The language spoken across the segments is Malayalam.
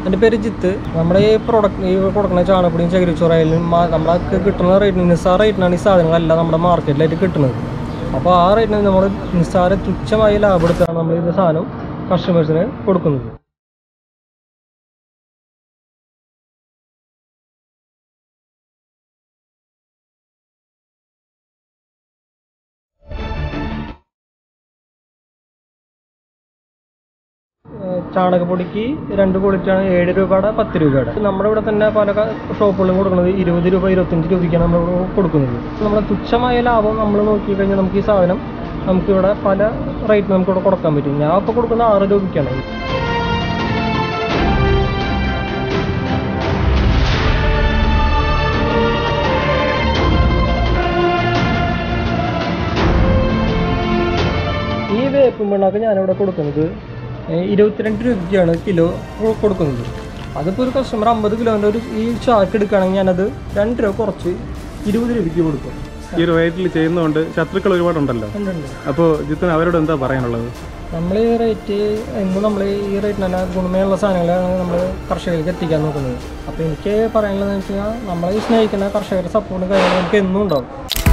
എൻ്റെ പേര് ജിത്ത് നമ്മുടെ ഈ പ്രൊഡക്റ്റ് ഈ കൊടുക്കുന്ന ചാണകപ്പൊടിയും ചകിരിച്ചോറായാലും നമ്മളൊക്കെ കിട്ടുന്ന റേറ്റിന് നിസ്സാര റേറ്റിനാണ് ഈ സാധനങ്ങളെല്ലാം നമ്മുടെ മാർക്കറ്റിലായിട്ട് കിട്ടുന്നത് അപ്പോൾ ആ റേറ്റിന് നമ്മൾ നിസ്സാര തുച്ഛമായ ലാഭം എടുത്താണ് നമ്മൾ ഇത് സാധനം കസ്റ്റമേഴ്സിന് കൊടുക്കുന്നത് ഏഹ് ചാണകപ്പൊടിക്ക് രണ്ട് ക്വാളിറ്റിയാണ് ഏഴ് രൂപയുടെ പത്ത് രൂപയുടെ നമ്മുടെ ഇവിടെ തന്നെ പല ക- ഷോപ്പുകളിലും കൊടുക്കുന്നത് ഇരുപത് രൂപ ഇരുപത്തഞ്ച് രൂപയ്ക്കാണ് നമ്മൾ ഇവിടെ കൊടുക്കുന്നത് നമ്മുടെ തുച്ഛമായ ലാഭം നമ്മൾ നോക്കിക്കഴിഞ്ഞാൽ നമുക്ക് ഈ സാധനം നമുക്കിവിടെ പല റേറ്റ് നമുക്ക് ഇവിടെ കൊടുക്കാൻ പറ്റും ഞാൻ ഇപ്പോൾ കൊടുക്കുന്നത് ആറ് രൂപയ്ക്കാണ് ഈ വേപ്പും പിണ്ണാക്ക് ഞാനിവിടെ കൊടുക്കുന്നത് ഏഹ് ഇരുപത്തിരണ്ട് രൂപയ്ക്കാണ് കിലോ കൊ- കൊടുക്കുന്നത് അതിപ്പോൾ ഒരു കസ്റ്റമർ അമ്പത് കിലോൻ്റെ ഒരു ഈ ചാക്ക് എടുക്കുകയാണെങ്കിൽ ഞാനത് രണ്ട് രൂപ കുറച്ച് ഇരുപത് രൂപയ്ക്ക് കൊടുക്കും ഈ ഒരു റേറ്റിൽ ചെയ്യുന്നതുകൊണ്ട് ശത്രുക്കൾ ഒരുപാടുണ്ടല്ലോ ഉണ്ട് ഉണ്ട് അപ്പോൾ ജിത്തിന് അവരോട് എന്താ പറയാനുള്ളത് നമ്മൾ ഈ റേറ്റ് എന്നും നമ്മൾ ഈ റേറ്റിന് തന്നെ ഗുണമേയുള്ള സാധനങ്ങളാണ് നമ്മൾ കർഷകരിലേക്ക് എത്തിക്കാൻ നോക്കുന്നത് അപ്പോൾ എനിക്ക് പറയാനുള്ളതെന്ന് വെച്ച് കഴിഞ്ഞാൽ നമ്മളെ ഈ സ്നേഹിക്കുന്ന കർഷകരുടെ സപ്പോർട്ടും കാര്യങ്ങളും നമുക്ക് എന്നും ഉണ്ടാവും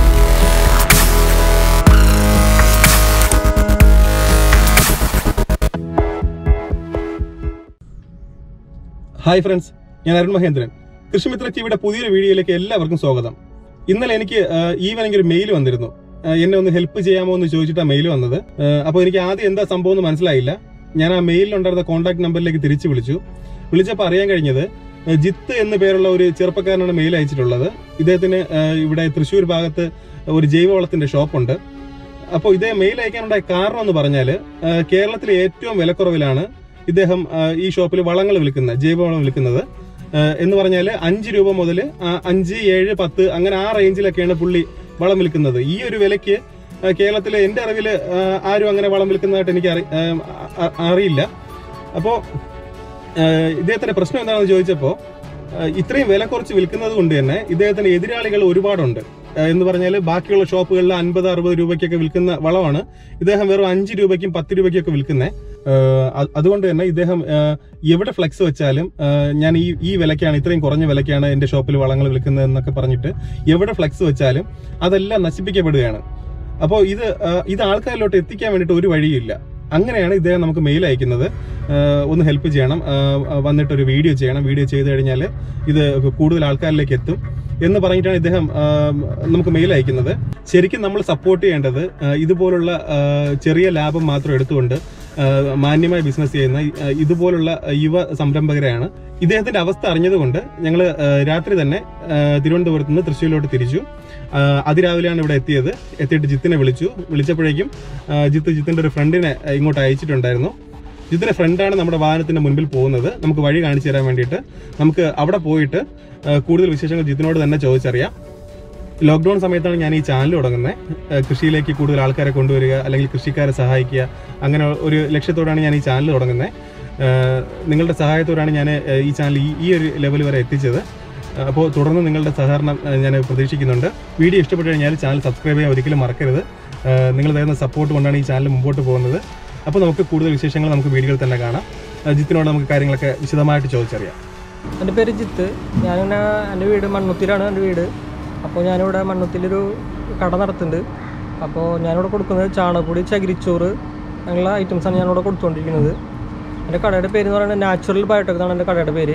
ഹായ് ഫ്രണ്ട്സ് ഞാൻ അരുൺ മഹേന്ദ്രൻ കൃഷിമിത്ര ടിവിയുടെ പുതിയൊരു വീഡിയോയിലേക്ക് എല്ലാവർക്കും സ്വാഗതം ഇന്നലെ എനിക്ക് ഈവനിങ് ഒരു മെയിൽ വന്നിരുന്നു ആ, എന്നെ ഒന്ന് ഹെൽപ്പ് ചെയ്യാമോ എന്ന് ചോദിച്ചിട്ടാണ് മെയിൽ വന്നത് അപ്പോൾ എനിക്ക് ആദ്യം എന്താ സംഭവം എന്ന് മനസ്സിലായില്ല ഞാൻ ആ മെയിലിലുണ്ടായിരുന്ന കോൺടാക്ട് നമ്പറിലേക്ക് തിരിച്ചു വിളിച്ചു വിളിച്ചപ്പോൾ അറിയാൻ കഴിഞ്ഞത് ആ, ജിത്ത് എന്ന പേരുള്ള ഒരു ചെറുപ്പക്കാരനാണ് മെയിൽ അയച്ചിട്ടുള്ളത് ഇദ്ദേഹത്തിന് ആ, ഇവിടെ തൃശ്ശൂർ ഭാഗത്ത് ഒരു ജൈവവളത്തിന്റെ ഷോപ്പുണ്ട് അപ്പോൾ ഇതേ മെയിൽ അയക്കാനുണ്ടായ കാരണം എന്ന് പറഞ്ഞാൽ കേരളത്തിലെ ഏറ്റവും വിലക്കുറവിലാണ് ഇദ്ദേഹം ആ, ഈ ഷോപ്പിൽ വളങ്ങൾ വിൽക്കുന്നത് ജൈവവളം വിൽക്കുന്നത് ആ, എന്ന് പറഞ്ഞാൽ അഞ്ച് രൂപ മുതൽ അഞ്ച് ഏഴ് പത്ത് അങ്ങനെ ആ റേഞ്ചിലൊക്കെയാണ് പുള്ളി വളം വിൽക്കുന്നത് ഈ ഒരു വിലയ്ക്ക് ആ, കേരളത്തിലെ എൻ്റെ അറിവിൽ ആരും അങ്ങനെ വളം വിൽക്കുന്നതായിട്ട് എനിക്ക് അറി ആ, അ- അറിയില്ല അപ്പോൾ ഇദ്ദേഹത്തിന്റെ പ്രശ്നം എന്താണെന്ന് ചോദിച്ചപ്പോൾ ഇത്രയും വില കുറച്ച് വിൽക്കുന്നത് കൊണ്ട് തന്നെ ഇദ്ദേഹത്തിന് എതിരാളികൾ ഒരുപാടുണ്ട് ആ, എന്ന് പറഞ്ഞാൽ ബാക്കിയുള്ള ഷോപ്പുകളിൽ അൻപത് അറുപത് രൂപയ്ക്കൊക്കെ വിൽക്കുന്ന വളമാണ് ഇദ്ദേഹം വെറും അഞ്ച് രൂപയ്ക്കും പത്ത് രൂപയ്ക്കൊക്കെ വിൽക്കുന്നത് അതുകൊണ്ട് തന്നെ ഇദ്ദേഹം ആ, എവിടെ ഫ്ലെക്സ് വെച്ചാലും ആ, ഞാൻ ഈ ഈ വിലയ്ക്കാണ് ഇത്രയും കുറഞ്ഞ വിലയ്ക്കാണ് എൻ്റെ ഷോപ്പിൽ വളങ്ങൾ വിൽക്കുന്നത് എന്നൊക്കെ പറഞ്ഞിട്ട് എവിടെ ഫ്ലെക്സ് വെച്ചാലും അതെല്ലാം നശിപ്പിക്കപ്പെടുകയാണ് അപ്പോൾ ഇത് ആ, ഇത് ആൾക്കാരിലോട്ട് എത്തിക്കാൻ വേണ്ടിയിട്ട് ഒരു വഴിയില്ല അങ്ങനെയാണ് ഇദ്ദേഹം നമുക്ക് മെയിൽ അയക്കുന്നത് ആ, ഒന്ന് ഹെൽപ്പ് ചെയ്യണം ആ, വന്നിട്ട് ഒരു വീഡിയോ ചെയ്യണം വീഡിയോ ചെയ്ത് കഴിഞ്ഞാൽ ഇത് കൂടുതൽ ആൾക്കാരിലേക്ക് എത്തും എന്ന് പറഞ്ഞിട്ടാണ് ഇദ്ദേഹം ആ, നമുക്ക് മെയിൽ അയക്കുന്നത് ശരിക്കും നമ്മൾ സപ്പോർട്ട് ചെയ്യേണ്ടത് ആ, ഇതുപോലുള്ള ആ, ചെറിയ ലാഭം മാത്രം എടുത്തുകൊണ്ട് ആ, മാന്യമായ ബിസിനസ് ചെയ്യുന്ന ആ, ഇതുപോലുള്ള യുവ സംരംഭകരെയാണ് ഇദ്ദേഹത്തിന്റെ അവസ്ഥ അറിഞ്ഞതുകൊണ്ട് ഞങ്ങൾ രാത്രി തന്നെ ആ, തിരുവനന്തപുരത്ത് നിന്ന് തൃശ്ശൂരിലോട്ട് തിരിച്ചു ആ, അതിരാവിലെയാണ് ഇവിടെ എത്തിയത് എത്തിയിട്ട് ജിത്തിനെ വിളിച്ചു വിളിച്ചപ്പോഴേക്കും ആ, ജിത്ത് ജിത്തിന്റെ ഒരു ഫ്രണ്ടിനെ ഇങ്ങോട്ട് അയച്ചിട്ടുണ്ടായിരുന്നു ജിത്തിന്റെ ഫ്രണ്ടാണ് നമ്മുടെ വാഹനത്തിന്റെ മുൻപിൽ പോകുന്നത് നമുക്ക് വഴി കാണിച്ചു തരാൻ വേണ്ടിയിട്ട് നമുക്ക് അവിടെ പോയിട്ട് ആ, കൂടുതൽ വിശേഷങ്ങൾ ജിത്തിനോട് തന്നെ ചോദിച്ചറിയാം ലോക്ക്ഡൌൺ സമയത്താണ് ഞാൻ ഈ ചാനൽ തുടങ്ങുന്നത് ആ, കൃഷിയിലേക്ക് കൂടുതൽ ആൾക്കാരെ കൊണ്ടുവരിക അല്ലെങ്കിൽ കൃഷിക്കാരെ സഹായിക്കുക അങ്ങനെ ഒരു ലക്ഷ്യത്തോടാണ് ഞാൻ ഈ ചാനൽ തുടങ്ങുന്നത് ആ, നിങ്ങളുടെ സഹായത്തോടാണ് ഞാൻ ആ, ഈ ചാനൽ ഈ ഈ ഒരു ലെവൽ വരെ എത്തിച്ചത് അപ്പോൾ തുടർന്ന് നിങ്ങളുടെ സഹകരണം ആ, ഞാൻ പ്രതീക്ഷിക്കുന്നുണ്ട് വീഡിയോ ഇഷ്ടപ്പെട്ടു കഴിഞ്ഞാൽ ചാനൽ സബ്സ്ക്രൈബ് ചെയ്യാൻ ഒരിക്കലും മറക്കരുത് ആ, നിങ്ങൾ തരുന്ന സപ്പോർട്ട് കൊണ്ടാണ് ഈ ചാനൽ മുമ്പോട്ട് പോകുന്നത് അപ്പോൾ നമുക്ക് കൂടുതൽ വിശേഷങ്ങൾ നമുക്ക് വീഡിയോയിൽ തന്നെ കാണാം ആ, ജിത്തിനോട് നമുക്ക് കാര്യങ്ങളൊക്കെ വിശദമായിട്ട് ചോദിച്ചറിയാം എൻ്റെ പേര് ജിത്ത് ഞാനിങ്ങനെ എൻ്റെ വീട് മണ്ണുത്തിയിലാണ് എൻ്റെ വീട് അപ്പോൾ ഞാനിവിടെ മണ്ണുത്തിയിലൊരു കട നടത്തുന്നുണ്ട് അപ്പോൾ ഞാനിവിടെ കൊടുക്കുന്നത് ചാണകപ്പൊടി ചകിരിച്ചോറ് അങ്ങനെയുള്ള ഐറ്റംസാണ് ഞാനിവിടെ കൊടുത്തുകൊണ്ടിരിക്കുന്നത് എൻ്റെ കടയുടെ പേര് എന്ന് പറയുന്നത് നാച്ചുറൽ ബയോടെക് എന്നാണ് എൻ്റെ കടയുടെ പേര്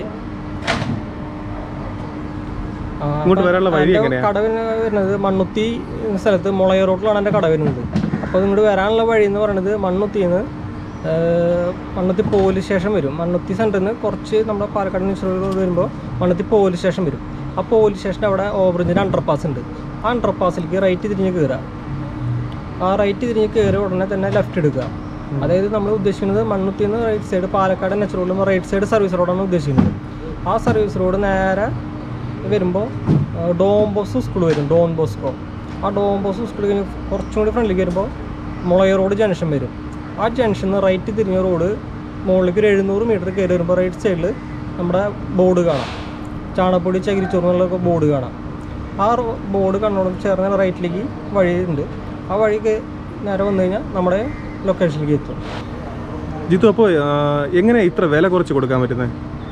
ആ, ഇങ്ങോട്ട് വരാനുള്ള വഴി എൻ്റെ എങ്ങനെയാ? കട വരുന്ന- വരുന്നത് മണ്ണുത്തി എന്ന സ്ഥലത്ത് മുളയ റോട്ടിലാണ് എൻ്റെ കട വരുന്നത് അപ്പോൾ ഇങ്ങോട്ട് വരാനുള്ള വഴി എന്ന് പറയുന്നത് മണ്ണുത്തിയിൽ നിന്ന് മണ്ണുത്തി പോലീസ് സ്റ്റേഷൻ വരും മണ്ണുത്തി സെൻറ്ററിൽ നിന്ന് കുറച്ച് നമ്മുടെ പാലക്കാട് ന്യൂസ് റോഡ് വരുമ്പോൾ മണ്ണുത്തി പോലീസ് സ്റ്റേഷൻ വരും ആ പോലീസ് സ്റ്റേഷൻ്റെ അവിടെ ഓവർബ്രിഡ്ജിൻ്റെ അണ്ടർപാസ് ഉണ്ട് ആ അണ്ടർപാസിലേക്ക് റൈറ്റ് തിരിഞ്ഞ് കയറുക ആ റൈറ്റ് തിരിഞ്ഞ് കയറി ഉടനെ തന്നെ ലെഫ്റ്റ് എടുക്കുക അതായത് നമ്മൾ ഉദ്ദേശിക്കുന്നത് മണ്ണുത്തിൽ നിന്ന് right side Palakkad N H റോഡിൽ റൈറ്റ് സൈഡ് സർവീസ് റോഡാണ് ഉദ്ദേശിക്കുന്നത് ആ സർവീസ് റോഡ് നേരെ വരുമ്പോൾ ഡോം ബോസ് സ്കൂൾ വരും ഡോൺ ബോസ്കോ ആ ഡോം ബോസ് സ്കൂൾ കഴിഞ്ഞ് കുറച്ചും കൂടി ഫ്രണ്ടിലേക്ക് വരുമ്പോൾ മുളയ റോഡ് ജംഗ്ഷൻ വരും ആ ജംഗ്ഷനിൽ നിന്ന് റൈറ്റ് തിരിഞ്ഞ റോഡ് മുകളിലേക്ക് ഒരു എഴുന്നൂറ് മീറ്റർ കയറി വരുമ്പോൾ റൈറ്റ് സൈഡിൽ നമ്മുടെ ബോർഡ് കാണാം ചാണകപ്പൊടി ചകിരിച്ചോറ് എന്നുള്ള ബോർഡ് കാണാം ആ ബോർഡ് കണ്ണോട് ചേർന്ന് റൈറ്റിലേക്ക് വഴിയുണ്ട് ആ വഴിക്ക് നേരെ വന്നു കഴിഞ്ഞാൽ നമ്മുടെ ലൊക്കേഷനിലേക്ക് എത്തും ജിത്തു അപ്പോൾ എങ്ങനെ ഇത്ര വില കുറച്ച് കൊടുക്കാൻ പറ്റുന്നത്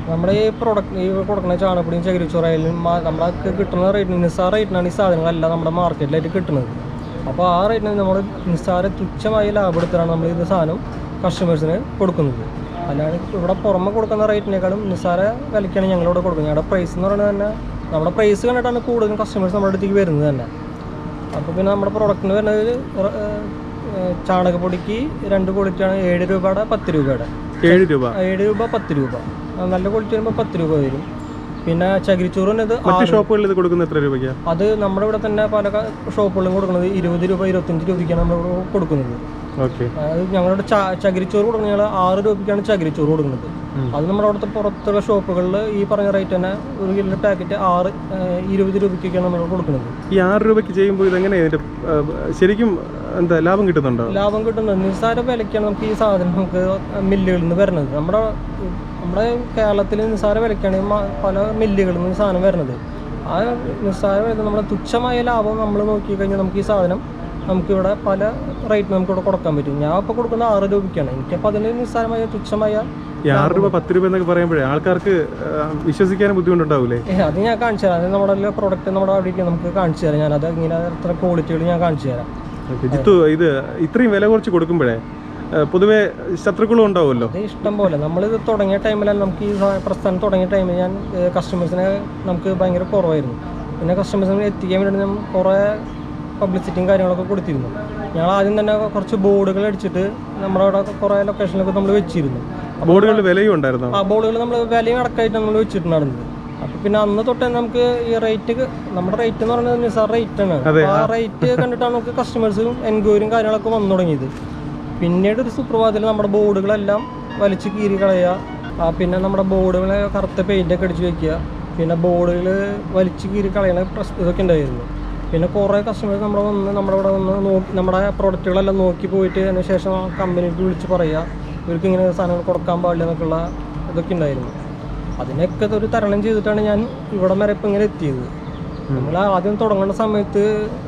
നമ്മുടെ ഈ പ്രൊഡക്റ്റ് ഈ കൊടുക്കുന്ന ചാണകപ്പൊടിയും ചകിരിച്ചോറായാലും മാ- നമ്മളൊക്കെ കിട്ടുന്ന റേറ്റിന് നിസ്സാര റേറ്റിനാണ് ഈ സാധനങ്ങളെല്ലാം നമ്മുടെ മാർക്കറ്റിലായിട്ട് കിട്ടുന്നത് അപ്പോൾ ആ റേറ്റിന് നമ്മൾ നിസ്സാര തുച്ഛമായ ലാഭം എടുത്തിട്ടാണ് നമ്മൾ ഇത് സാധനം കസ്റ്റമേഴ്സിന് കൊടുക്കുന്നത് അല്ലാണ്ട് ഇവിടെ പുറമെ കൊടുക്കുന്ന റേറ്റിനേക്കാളും നിസ്സാര വിലയ്ക്കാണ് ഞങ്ങളിവിടെ കൊടുക്കുന്നത് ഞങ്ങളുടെ പ്രൈസ് എന്ന് പറയുന്നത് തന്നെ നമ്മുടെ പ്രൈസ് കണ്ടിട്ടാണ് കൂടുതലും കസ്റ്റമേഴ്സ് നമ്മുടെ അടുത്തേക്ക് വരുന്നത് തന്നെ അപ്പോൾ പിന്നെ നമ്മുടെ പ്രൊഡക്റ്റിന് വരുന്നത് റ- ഏഹ് ചാണകപ്പൊടിക്ക് രണ്ട് ക്വാളിറ്റിയാണ് ഏഴ് രൂപയുടെ പത്ത് രൂപയുടെ ഏഴ് രൂപ ഏഴ് രൂപ പത്ത് രൂപ ആ, നല്ല ക്വാളിറ്റി വരുമ്പോൾ പത്ത് രൂപ വരും പിന്നെ ചകിരിച്ചോറ് വരുന്നത് മറ്റ് ആറ് ഷോപ്പുകളിൽ ഇത് കൊടുക്കുന്ന എത്ര രൂപയ്ക്കാ അത് നമ്മുടെ ഇവിടെ തന്നെ പല ക- ഷോപ്പുകളിലും കൊടുക്കുന്നത് ഇരുപത് രൂപ ഇരുപത്തഞ്ച് രൂപയ്ക്കാണ് നമ്മൾ കൊടുക്കുന്നത് ഓക്കെ അത് ഞങ്ങളുടെ ച ചകിരിച്ചോറ് കൊടുക്കുന്നത് ഞങ്ങൾ ആറ് രൂപയ്ക്കാണ് ചകിരിച്ചോറ് കൊടുക്കുന്നത് ഉം. അത് നമ്മുടെ അവിടുത്തെ പുറത്തുള്ള ഷോപ്പുകളിൽ ഈ പറഞ്ഞ റേറ്റ് തന്നെ ഒരു കിലോ പാക്കറ്റ് ആറ് ഏഹ്, ഇരുപത് രൂപയ്ക്കൊക്കെയാണ് നമ്മൾ കൊടുക്കുന്നത് ഈ ആറ് രൂപയ്ക്ക് ചെയ്യുമ്പോൾ ഇതെങ്ങനെ ഇതിന്റെ ആ, ശരിക്കും എന്താ ലാഭം കിട്ടുന്നുണ്ടോ ലാഭം കിട്ടുന്നത് നിസ്സാര വിലയ്ക്കാണ് നമുക്ക് ഈ സാധനം നമുക്ക് മില്ലുകളിൽ നിന്ന് വരുന്നത് നമ്മുടെ നമ്മുടെ കേരളത്തിൽ നിസ്സാര വിലയ്ക്കാണ് ഈ മ- പല മില്ലുകളിൽ നിന്ന് ഈ സാധനം വരുന്നത് ആ നിസ്സാര വില നമ്മുടെ തുച്ഛമായ ലാഭം നമ്മൾ നോക്കിക്കഴിഞ്ഞാൽ നമുക്ക് ഈ സാധനം നമുക്കിവിടെ പല റേറ്റിന് നമുക്ക് ഇവിടെ കൊടുക്കാൻ പറ്റും ഞാൻ ഇപ്പോൾ കൊടുക്കുന്നത് ആറ് രൂപയ്ക്കാണ് എനിക്കപ്പോൾ അതിന് നിസ്സാരമായ തുച്ഛമായ ഈ ആറ് രൂപ പത്ത് രൂപ എന്നൊക്കെ പറയുമ്പോഴേ ആൾക്കാർക്ക് ആ, വിശ്വസിക്കാനും ബുദ്ധിമുട്ടുണ്ടാവൂലേ ഏ, അത് ഞാൻ കാണിച്ചു തരാം അത് നമ്മുടെ പ്രോഡക്റ്റ് നമ്മുടെ അവിടെ നമുക്ക് കാണിച്ചു തരാം ഞാനത് ഇങ്ങനെ എത്ര ക്വാളിറ്റികൾ ഞാൻ കാണിച്ചു തരാം ഓക്കെ ജിത്തു ഇത് ഇത്രയും വില കുറച്ച് കൊടുക്കുമ്പോഴേ ആ, പൊതുവെ ശത്രുക്കളും ഉണ്ടാവുമല്ലോ അത് ഇഷ്ടം പോലെ നമ്മളിത് തുടങ്ങിയ ടൈമിലാണ് നമുക്ക് ഈ സാ- പ്രസ്ഥാനം തുടങ്ങിയ ടൈമിൽ ഞാൻ കസ്റ്റമേഴ്സിനെ നമുക്ക് ഭയങ്കര കുറവായിരുന്നു പിന്നെ കസ്റ്റമേഴ്സിനെ എത്തിക്കാൻ വേണ്ടി ഞാൻ കുറേ പബ്ലിസിറ്റിയും കാര്യങ്ങളൊക്കെ കൊടുത്തിരുന്നു ഞങ്ങൾ ആദ്യം തന്നെ കുറച്ച് ബോർഡുകൾ അടിച്ചിട്ട് നമ്മുടെ അവിടെ കുറേ ലൊക്കേഷനിലൊക്കെ നമ്മൾ വെച്ചിരുന്നു ബോർഡുകളിൽ വിലയും ഉണ്ടായിരുന്നോ ആ ബോർഡുകൾ നമ്മൾ വിലയും അടക്കമായിട്ട് നമ്മൾ വെച്ചിട്ടുണ്ടായിരുന്നത് അപ്പോൾ പിന്നെ അന്ന് തൊട്ട് നമുക്ക് ഈ റേറ്റ് നമ്മുടെ റേറ്റ് എന്ന് പറയുന്നത് നിസാർ റേറ്റ് ആണ് അതെ, അപ്പോൾ ആ റേറ്റ് കണ്ടിട്ടാണ് നമുക്ക് കസ്റ്റമേഴ്സും എൻക്വയറിയും കാര്യങ്ങളൊക്കെ വന്നു തുടങ്ങിയത് പിന്നീട് ഒരു സുപ്രഭാതത്തിൽ നമ്മുടെ ബോർഡുകളെല്ലാം വലിച്ച് കീറി കളയുക ആ, പിന്നെ നമ്മുടെ ബോർഡുകളെ കറുത്ത പെയിൻ്റൊക്കെ അടിച്ച് വെക്കുക പിന്നെ ബോർഡുകൾ വലിച്ച് കീറി കളയണ പ്രശ്നം ഇതൊക്കെ ഉണ്ടായിരുന്നു പിന്നെ കുറേ കസ്റ്റമേഴ്സ് നമ്മുടെ വന്ന് നമ്മുടെ ഇവിടെ വന്ന് നോക്കി നമ്മുടെ പ്രോഡക്റ്റുകളെല്ലാം നോക്കി പോയിട്ട് അതിന് ശേഷം കമ്പനിക്ക് വിളിച്ച് പറയുക ഇവർക്ക് ഇങ്ങനെ സാധനങ്ങൾ കൊടുക്കാൻ പാടില്ല എന്നൊക്കെയുള്ള ഇതൊക്കെ ഉണ്ടായിരുന്നു അതിനൊക്കെ ഒരു തരണം ചെയ്തിട്ടാണ് ഞാൻ ഇവിടം വരെ ഇപ്പം ഇങ്ങനെ എത്തിയത് നമ്മൾ ആദ്യം തുടങ്ങുന്ന സമയത്ത്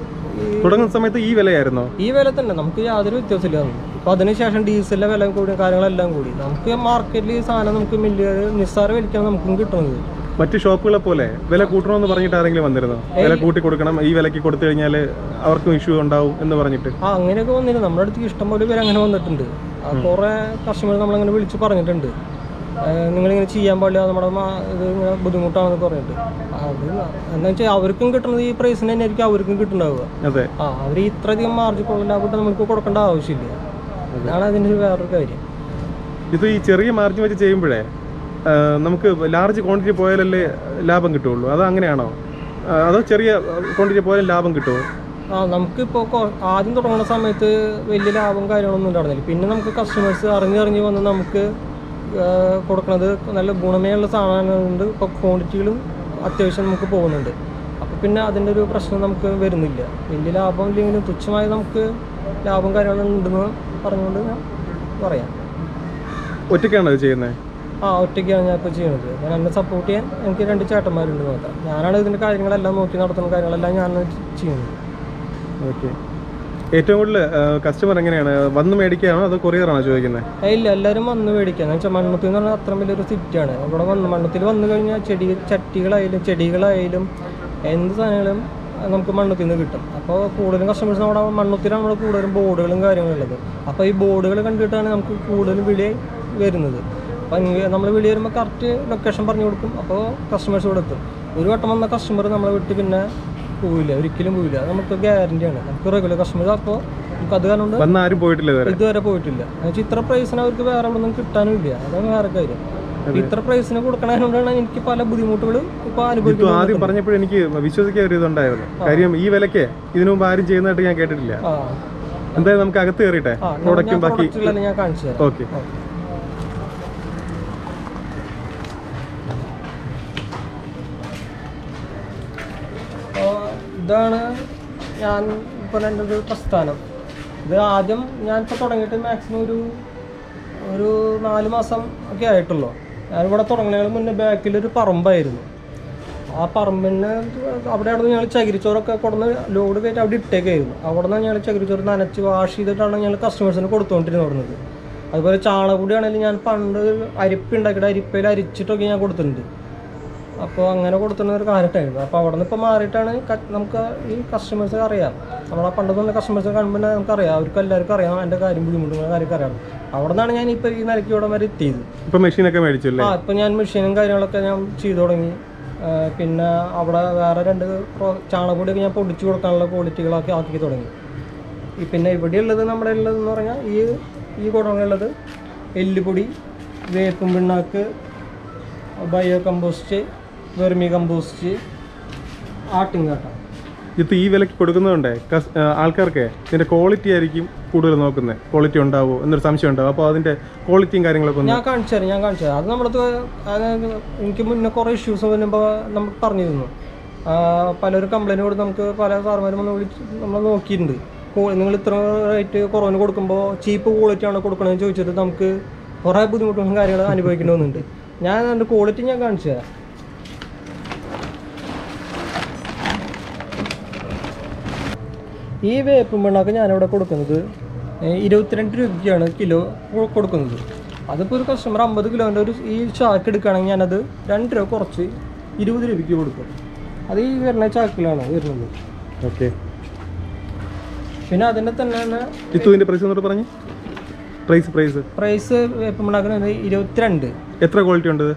ഈ തുടങ്ങുന്ന സമയത്ത് ഈ വിലയായിരുന്നോ ഈ വില തന്നെ നമുക്ക് യാതൊരു വ്യത്യാസമില്ല ഇപ്പം അതിനുശേഷം ഡീസലിൻ്റെ വില കൂടി കാര്യങ്ങളെല്ലാം കൂടി നമുക്ക് മാർക്കറ്റിൽ ഈ സാധനം നമുക്ക് മില്ല് നിസ്സാര വിലയ്ക്കാണ് നമുക്കും കിട്ടുന്നത് മറ്റ് ഷോപ്പുകളെ പോലെ വില കൂട്ടണമെന്ന് പറഞ്ഞിട്ട് ആരെങ്കിലും വന്നിരുന്നോ വില കൂട്ടി കൊടുക്കണം ഈ വിലക്ക് കൊടുത്തു കഴിഞ്ഞാൽ അവർക്കും ഇഷ്യൂ ഉണ്ടാവും എന്ന് പറഞ്ഞിട്ട് ആ അങ്ങനെയൊക്കെ വന്നിരുന്നു നമ്മുടെ അടുത്ത് ഇഷ്ടം പോലെ പേര് അങ്ങനെ വന്നിട്ടുണ്ട് ആ കുറേ കസ്റ്റമർ നമ്മളങ്ങനെ വിളിച്ച് പറഞ്ഞിട്ടുണ്ട് ഏഹ് നിങ്ങളിങ്ങനെ ചെയ്യാൻ പാടില്ല നമ്മുടെ മാ- ഇത് ഇങ്ങനെ ബുദ്ധിമുട്ടാണെന്ന് പറഞ്ഞിട്ട് അത് എന്താ വെച്ചാൽ അവർക്കും കിട്ടുന്നത് ഈ പ്രൈസിന് തന്നെ ആയിരിക്കും അവർക്കും കിട്ടുന്നുണ്ടാവുക അതെ ആ അവർ ഇത്രയധികം മാർജിൻ കൊള്ളലാഭട്ട് നമുക്ക് കൊടുക്കേണ്ട ആവശ്യമില്ല അതാണ് അതിൻ്റെ ഒരു വേറൊരു കാര്യം ഇത് ഈ ചെറിയ മാർജിൻ വെച്ച് ചെയ്യുമ്പോഴേ ആ, നമുക്ക് ലാർജ് ക്വാണ്ടിറ്റി പോയാലല്ലേ ലാഭം കിട്ടുള്ളൂ അത് അങ്ങനെയാണോ ആ, അതോ ചെറിയ ക്വാണ്ടിറ്റി പോയാലും ലാഭം കിട്ടുമോ ആ നമുക്കിപ്പോൾ ആദ്യം തുടങ്ങുന്ന സമയത്ത് വലിയ ലാഭം കാര്യങ്ങളൊന്നും ഉണ്ടായിരുന്നില്ല പിന്നെ നമുക്ക് കസ്റ്റമേഴ്സ് അറിഞ്ഞറിഞ്ഞ് വന്ന് നമുക്ക് ആ, കൊടുക്കുന്നത് നല്ല ഗുണമേയുള്ള സാധനങ്ങളുണ്ട് ഇപ്പോൾ ക്വാണ്ടിറ്റികളും അത്യാവശ്യം നമുക്ക് പോകുന്നുണ്ട് അപ്പോൾ പിന്നെ അതിൻ്റെ ഒരു പ്രശ്നം നമുക്ക് വരുന്നില്ല വലിയ ലാഭം ഇല്ലെങ്കിലും തുച്ഛമായി നമുക്ക് ലാഭം കാര്യങ്ങളും ഉണ്ടെന്ന് പറഞ്ഞുകൊണ്ട് ഞാൻ പറയാം ഒറ്റയ്ക്കാണോ ഇത് ചെയ്യുന്നത് ആ ഒറ്റയ്ക്കാണ് ഞാൻ ഇപ്പോൾ ചെയ്യുന്നത് ഞാൻ എന്നെ സപ്പോർട്ട് ചെയ്യാൻ എനിക്ക് രണ്ട് ചേട്ടന്മാരുണ്ട് മാത്രം ഞാനാണ് ഇതിൻ്റെ കാര്യങ്ങളെല്ലാം നോക്കി നടത്തുന്ന കാര്യങ്ങളെല്ലാം ഞാനാണ് ചെയ്യുന്നത് ഓക്കെ ഏറ്റവും കൂടുതൽ കസ്റ്റമർ എങ്ങനെയാണ് വന്ന് മേടിക്കുകയാണോ അതോ കൊറിയറാണോ ചോദിക്കുന്നത് ഏയ് ഇല്ല എല്ലാവരും വന്ന് മേടിക്കാം എന്ന് വെച്ചാൽ മണ്ണുത്തി എന്ന് പറഞ്ഞാൽ അത്ര വലിയൊരു സിറ്റിയാണ് ഇവിടെ വന്ന് മണ്ണുത്തിൽ വന്നു കഴിഞ്ഞാൽ ചെടി ചട്ടികളായാലും ചെടികളായാലും എന്ത് സാധനങ്ങളും നമുക്ക് മണ്ണുത്തിൽ നിന്ന് കിട്ടും അപ്പോൾ കൂടുതലും കസ്റ്റമേഴ്സ് നമ്മുടെ മണ്ണുത്തിലാണ് നമ്മുടെ കൂടുതലും ബോർഡുകളും കാര്യങ്ങളും ഉള്ളത് അപ്പോൾ ഈ ബോർഡുകൾ കണ്ടിട്ടാണ് നമുക്ക് കൂടുതലും വിളി വരുന്നത് അപ്പം നമ്മൾ വിളി വരുമ്പോൾ കറക്റ്റ് ലൊക്കേഷൻ പറഞ്ഞു കൊടുക്കും അപ്പോൾ കസ്റ്റമേഴ്സ് ഇവിടെ എത്തും ഒരു വട്ടം വന്ന കസ്റ്റമർ നമ്മളെ വിട്ട് പിന്നെ പോവില്ല ഒരിക്കലും പോവില്ല അത് നമുക്ക് ഗ്യാരണ്ടിയാണ് നമുക്ക് റെഗുലർ കസ്റ്റമേഴ്സ് അപ്പോൾ നമുക്ക് അത് കാരണം കൊണ്ട് വന്ന് ആരും പോയിട്ടില്ല ഇതുവരെ ഇതുവരെ പോയിട്ടില്ല എന്നുവെച്ചാൽ ഇത്ര പ്രൈസിന് അവർക്ക് വേറെ ഒന്നും കിട്ടാനും ഇല്ല അതാണ് വേറെ കാര്യം അപ്പൊ ഇത്ര പ്രൈസിന് കൊടുക്കണതുകൊണ്ടാണ് എനിക്ക് പല ബുദ്ധിമുട്ടുകളും ഇപ്പൊ ഇപ്പൊ അനുഭവിക്കുന്നത് ആദ്യം പറഞ്ഞപ്പോഴും എനിക്ക് വിശ്വസിക്കാൻ ഒരു ഇതുണ്ടായിരുന്നു കാര്യം ഈ വിലക്ക് ഇതിനു മുമ്പ് ആരും ചെയ്യുന്നതായിട്ട് ഞാൻ കേട്ടിട്ടില്ല ആ എന്തായാലും നമുക്ക് അകത്ത് കയറിയിട്ടെ ആ ഞാൻ- പ്രോഡക്റ്റും ഞാൻ ബാക്കി പ്രൊഡക്റ്റുകളെല്ലാം ഞാൻ കാണിച്ചു തരാം ഓക്കെ അപ്പോൾ ഇതാണ് ഞാൻ ഇപ്പോൾ എൻ്റെ ഒരു പ്രസ്ഥാനം ഇത് ആദ്യം ഞാൻ ഇപ്പോൾ തുടങ്ങിയിട്ട് മാക്സിമം ഒരു ഒരു നാല് മാസം ഒക്കെ ആയിട്ടുള്ളൂ ഞാനിവിടെ തുടങ്ങുന്നതിന് മുന്നേ ബാക്കിലൊരു പറമ്പായിരുന്നു ആ പറമ്പിന് അവിടെ ആയിരുന്നു ഞങ്ങൾ ചകിരിച്ചോറൊക്കെ കൊടുന്ന് ലോഡ് കയറ്റി അവിടെ ഇട്ടേക്കായിരുന്നു അവിടെ നിന്ന് ഞങ്ങൾ ചകിരിച്ചോറ് നനച്ച് വാഷ് ചെയ്തിട്ടാണ് ഞങ്ങൾ കസ്റ്റമേഴ്സിന് കൊടുത്തുകൊണ്ടിരുന്നത് അതുപോലെ ചാണകപ്പൊടി ആണെങ്കിലും ഞാൻ പണ്ട് അരിപ്പ് ഉണ്ടാക്കിയിട്ട് അരിപ്പയിൽ അരിച്ചിട്ടൊക്കെ ഞാൻ കൊടുത്തിട്ടുണ്ട് അപ്പോൾ അങ്ങനെ കൊടുത്തിരുന്ന ഒരു കാലത്തായിരുന്നു അപ്പോൾ അവിടെ നിന്ന് ഇപ്പോൾ മാറിയിട്ടാണ് ക- നമുക്ക് ഈ കസ്റ്റമേഴ്സ് അറിയാം നമ്മളെ പണ്ട് തന്നെ കസ്റ്റമേഴ്സ് കാണുമ്പോൾ തന്നെ നമുക്കറിയാം അവർക്ക് എല്ലാവർക്കും അറിയാം എൻ്റെ കാര്യം ബുദ്ധിമുട്ടുള്ള കാര്യമൊക്കെ അറിയാം അവിടെ നിന്നാണ് ഞാൻ ഇപ്പോൾ ഈ നിലയ്ക്ക് ഇവിടെ വരെ എത്തിയത് ഇപ്പൊ മെഷീനൊക്കെ മേടിച്ചു അല്ലേ ആ ഇപ്പം ഞാൻ മെഷീനും കാര്യങ്ങളൊക്കെ ഞാൻ ചെയ്തു തുടങ്ങി ആ, പിന്നെ അവിടെ വേറെ രണ്ട് പ്രോ- ചാണകപ്പൊടിയൊക്കെ ഞാൻ പൊടിച്ചു കൊടുക്കാനുള്ള ക്വാളിറ്റികളൊക്കെ ആക്കി തുടങ്ങി ഈ പിന്നെ ഇവിടെ ഉള്ളത് നമ്മുടെ ഉള്ളതെന്ന് പറഞ്ഞാൽ ഈ ഈ കുടങ്ങളുള്ളത് എല്ലുപൊടി വേപ്പും പിണ്ണാക്ക് ബയോ കമ്പോസ്റ്റ് വെർമി കമ്പോസ്റ്റ് ആട്ടിൻകാട്ട ഇത് ഈ വിലക്ക് കൊടുക്കുന്നതുകൊണ്ടേ കസ്- ആ, ആൾക്കാർക്ക് ഇതിന്റെ ക്വാളിറ്റി ആയിരിക്കും കൂടുതൽ നോക്കുന്നത് ക്വാളിറ്റി ഉണ്ടാവോ എന്നൊരു സംശയം ഉണ്ടാവും അപ്പോൾ അതിന്റെ ക്വാളിറ്റിയും കാര്യങ്ങളൊക്കെ ഒന്ന് ഞാൻ കാണിച്ചു തരാം ഞാൻ കാണിച്ചു തരാം അത് നമ്മളത് അതായത് എനിക്ക് മുന്നേ കുറേ ഇഷ്യൂസ് വരുമ്പോൾ നമുക്ക് പറഞ്ഞിരുന്നു ആ, പലരും കംപ്ലൈൻറ്റ് കൊടുത്ത് നമുക്ക് പല സാർമാരും വന്ന് വിളിച്ച് നമ്മൾ നോക്കിയിട്ടുണ്ട് നിങ്ങൾ ഇത്ര റേറ്റ് കുറവിന് കൊടുക്കുമ്പോൾ ചീപ്പ് ക്വാളിറ്റി ആണ് കൊടുക്കണമെന്ന് ചോദിച്ചിട്ട് നമുക്ക് കുറേ ബുദ്ധിമുട്ടുകളും കാര്യങ്ങളും അനുഭവിക്കേണ്ടി വന്നിട്ടുണ്ട് ഞാൻ അതിൻ്റെ ക്വാളിറ്റി ഞാൻ കാണിച്ചു തരാം ഈ വേപ്പും പിണ്ണാക്ക് ഞാനിവിടെ കൊടുക്കുന്നത് ഏ, ഇരുപത്തിരണ്ട് രൂപയ്ക്കാണ് കിലോ കൊ- കൊടുക്കുന്നത് അതിപ്പോൾ ഒരു കസ്റ്റമർ അമ്പത് കിലോൻ്റെ ഒരു ഈ ചാക്ക് എടുക്കുകയാണെങ്കിൽ ഞാനത് രണ്ട് രൂപ കുറച്ച് ഇരുപത് രൂപയ്ക്ക് കൊടുക്കും അത് ഈ വരുന്ന ചാക്കിലാണ് വരുന്നത് ഓക്കെ പിന്നെ അതിൻ്റെ തന്നെ തന്നെ ഇത്തുവിന്റെ പ്രൈസ് എന്നോട് പറഞ്ഞു പ്രൈസ് പ്രൈസ് പ്രൈസ് വേപ്പും പിണ്ണാക്കിന് ഇരുപത്തിരണ്ട് എത്ര ക്വാളിറ്റി ഉണ്ട് ഇത്?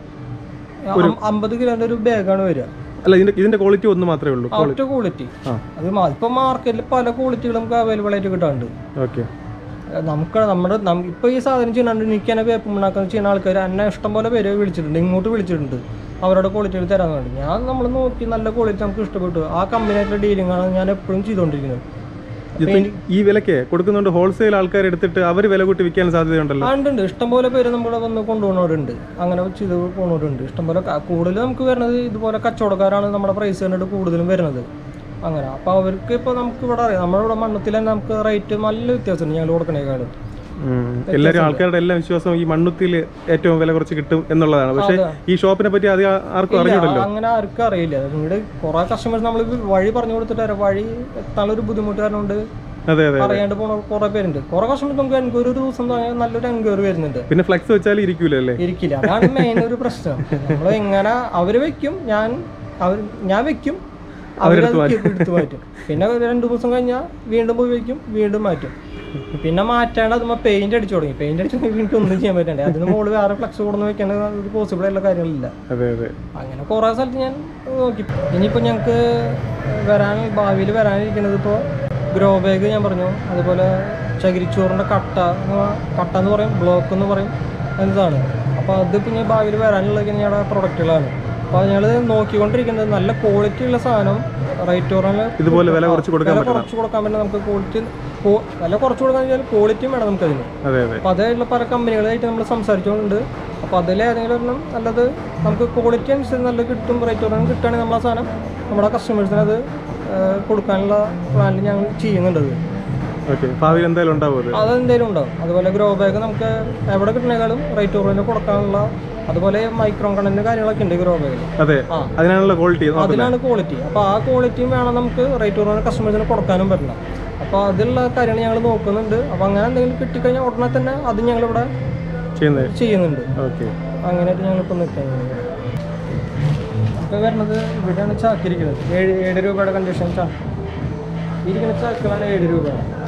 അം- അമ്പത് കിലോൻ്റെ ഒരു ബാഗാണ് വരിക അല്ല ഇതിന്റെ ഇതിന്റെ ക്വാളിറ്റി ഒന്ന് മാത്രമേ ഉള്ളൂ ആ, ഒറ്റ ക്വാളിറ്റി ആ അത് ഇപ്പോൾ മാർക്കറ്റിൽ പല ക്വാളിറ്റികളും നമുക്ക് അവൈലബിൾ ആയിട്ട് കിട്ടാറുണ്ട് ഓക്കെ നമുക്ക് നമ്മുടെ നം- ഇപ്പൊ ഈ സാധനം ചെയ്യുന്നുണ്ട് എനിക്ക് തന്നെ വേപ്പം ഉണ്ടാക്കാൻ ചെയ്യുന്ന ആൾക്കാർ എന്നെ ഇഷ്ടം പോലെ പേര് വിളിച്ചിട്ടുണ്ട് ഇങ്ങോട്ട് വിളിച്ചിട്ടുണ്ട് അവരുടെ ക്വാളിറ്റികൾ തരാൻ വേണ്ടി ഞാൻ നമ്മൾ നോക്കി നല്ല ക്വാളിറ്റി നമുക്ക് ഇഷ്ടപ്പെട്ടു ആ കമ്പനിയായിട്ടുള്ള ഡീലിംഗ് ആണ് ഞാൻ എപ്പോഴും ചെയ്തുകൊണ്ടിരിക്കുന്നത് ഇത് ഈ വിലക്ക് കൊടുക്കുന്നുണ്ട് ഹോൾസെയിൽ ആൾക്കാർ എടുത്തിട്ട് അവർ വില കൂട്ടി വിൽക്കാൻ സാധ്യതയുണ്ടല്ലോ ആ ഉണ്ട് ഉണ്ട് ഇഷ്ടംപോലെ പേര് നമ്മളെ വന്ന് കൊണ്ടുപോകുന്നവരുണ്ട് അങ്ങനെ ചെയ്ത് പോകുന്നവരുണ്ട് ഇഷ്ടംപോലെ ക- കൂടുതൽ നമുക്ക് വരുന്നത് ഇതുപോലെ കച്ചവടക്കാരാണ് നമ്മുടെ പ്രൈസ് കണ്ടിട്ട് കൂടുതലും വരുന്നത് അങ്ങനെ അപ്പോൾ അവർക്ക് ഇപ്പോൾ നമുക്ക് ഇവിടെ അറിയാം നമ്മുടെ ഇവിടെ മണ്ണത്തിൽ തന്നെ നമുക്ക് റേറ്റ് നല്ല വ്യത്യാസമുണ്ട് ഞങ്ങൾ കൊടുക്കണേക്കാളും ഉം. എല്ലാവരും ആൾക്കാരുടെ എല്ലാ വിശ്വാസവും ഈ മണ്ണുത്തിൽ ഏറ്റവും വില കുറച്ച് കിട്ടും എന്നുള്ളതാണ് പക്ഷേ അതെ. ഈ ഷോപ്പിനെ പറ്റി അധികം ആർക്കും അറിഞ്ഞൂടല്ലോ അങ്ങനെ ആർക്കും അറിയില്ല നിങ്ങളുടെ കുറെ കസ്റ്റമേഴ്സ് നമ്മൾ വഴി പറഞ്ഞു കൊടുത്തിട്ട് വരാം വഴി എത്താനുള്ള ഒരു ബുദ്ധിമുട്ട് കാരണം കൊണ്ട് അതെ അതെ അറിയാണ്ട് പോണ കുറെ പേരുണ്ട് കുറെ കസ്റ്റമേഴ്സ് നമുക്ക് എൻക്വയറി ഒരു ദിവസം തന്നെ നല്ലൊരു എൻക്വയറി വരുന്നുണ്ട് പിന്നെ ഫ്ലെക്സ് വെച്ചാൽ ഇരിക്കൂലേ അല്ലേ ഇരിക്കില്ല അതാണ് മെയിൻ ഒരു പ്രശ്നം നമ്മൾ എങ്ങനെ അവര് വെക്കും ഞാൻ അവർ ഞാൻ വെക്കും അവരത് എടുത്തു മാറ്റും പിന്നെ ഒരു രണ്ട് ദിവസം കഴിഞ്ഞാൽ വീണ്ടും പോയി വെക്കും വീണ്ടും മാറ്റും പിന്നെ മാറ്റാണ്ട് അതുമ്പോൾ പെയിന്റ് അടിച്ചു തുടങ്ങി പെയിന്റ് അടിച്ചു എനിക്ക് ഒന്നും ചെയ്യാൻ പറ്റണ്ടേ അതിന് മുകളിൽ വേറെ ഫ്ലക്സ് കൊടുന്ന് വെക്കേണ്ട ഒരു പോസിബിൾ ആയിട്ടുള്ള കാര്യങ്ങളില്ല അതെ അതെ അങ്ങനെ കുറേ സ്ഥലത്ത് ഞാൻ നോക്കി ഇനിയിപ്പോൾ ഞങ്ങൾക്ക് വരാൻ ഭാവിയിൽ വരാനിരിക്കുന്നത് ഇപ്പോൾ ഗ്രോ ബാഗ് ഞാൻ പറഞ്ഞു അതുപോലെ ചകിരിച്ചോറിൻ്റെ കട്ട എന്ന് പ- കട്ട എന്ന് പറയും ബ്ലോക്ക് എന്ന് പറയും എന്നതാണ് അപ്പോൾ അതിപ്പോൾ ഞാൻ ഭാവിയിൽ വരാനുള്ളത് ഞങ്ങളുടെ പ്രൊഡക്റ്റുകളാണ് അപ്പോൾ ഞങ്ങൾ നോക്കിക്കൊണ്ടിരിക്കുന്നത് നല്ല ക്വാളിറ്റി ഉള്ള സാധനം റേറ്റ് കുറഞ്ഞ ഇതുപോലെ വില കുറച്ച് കൊടുക്കാൻ വില കുറച്ച് കൊടുക്കാൻ പറ്റുന്ന നമുക്ക് ക്വാളിറ്റി വില കുറച്ച് കൊടുക്കാൻ വെച്ചാൽ ക്വാളിറ്റിയും വേണം നമുക്കതിന് അതെ അതെ അപ്പോൾ അതായിട്ടുള്ള പല കമ്പനികളായിട്ട് നമ്മൾ സംസാരിച്ചുകൊണ്ട് അപ്പോൾ അതിലേതെങ്കിലും ഒരെണ്ണം നല്ലത് നമുക്ക് ക്വാളിറ്റി അനുസരിച്ച് നല്ല കിട്ടും റേറ്റ് കുറഞ്ഞ കിട്ടുകയാണെങ്കിൽ നമ്മൾ ആ സാധനം നമ്മുടെ കസ്റ്റമേഴ്സിന് അത് ഏഹ്, കൊടുക്കാനുള്ള പ്ലാനിൽ ഞങ്ങൾ ചെയ്യുന്നുണ്ട് അത് ഓക്കെ ഭാവിയിൽ എന്തായാലും ഉണ്ടാവും അത് അതെന്തെങ്കിലും ഉണ്ടാവും അതുപോലെ ഗ്രോ ബാഗ് നമുക്ക് എവിടെ കിട്ടുന്നേക്കാളും റേറ്റ് കുറഞ്ഞ് കൊടുക്കാനുള്ള അതുപോലെ മൈക്രോ കണ്ടന്റ് കാര്യങ്ങളൊക്കെ ഉണ്ട് ഗ്രോ ബാഗിൽ അതെ ആ അതിനാണല്ലോ ക്വാളിറ്റി അതിലാണ് ക്വാളിറ്റി അപ്പോൾ ആ ക്വാളിറ്റിയും വേണം നമുക്ക് റേറ്റ് കുറഞ്ഞ കസ്റ്റമേഴ്സിന് കൊടുക്കാനും പറ്റില്ല അപ്പോൾ അതിലുള്ള കാര്യങ്ങൾ ഞങ്ങൾ നോക്കുന്നുണ്ട് അപ്പോൾ അങ്ങനെ എന്തെങ്കിലും കിട്ടിക്കഴിഞ്ഞാൽ ഉടനെ തന്നെ അത് ഞങ്ങളിവിടെ ചെയ്യുന്നത് ചെയ്യുന്നുണ്ട് ഓക്കെ അങ്ങനെയായിട്ട് ഞങ്ങളിപ്പോൾ നിൽക്കുന്നത് ഇപ്പോൾ വരുന്നത് ഇവിടെയാണ് ചാക്കിരിക്കുന്നത് ഏഴ് ഏഴ് രൂപയുടെ കണ്ടീഷൻ ചാക്ക് ഇരിക്കുന്ന ചാക്കുകളാണ് ഏഴ് രൂപ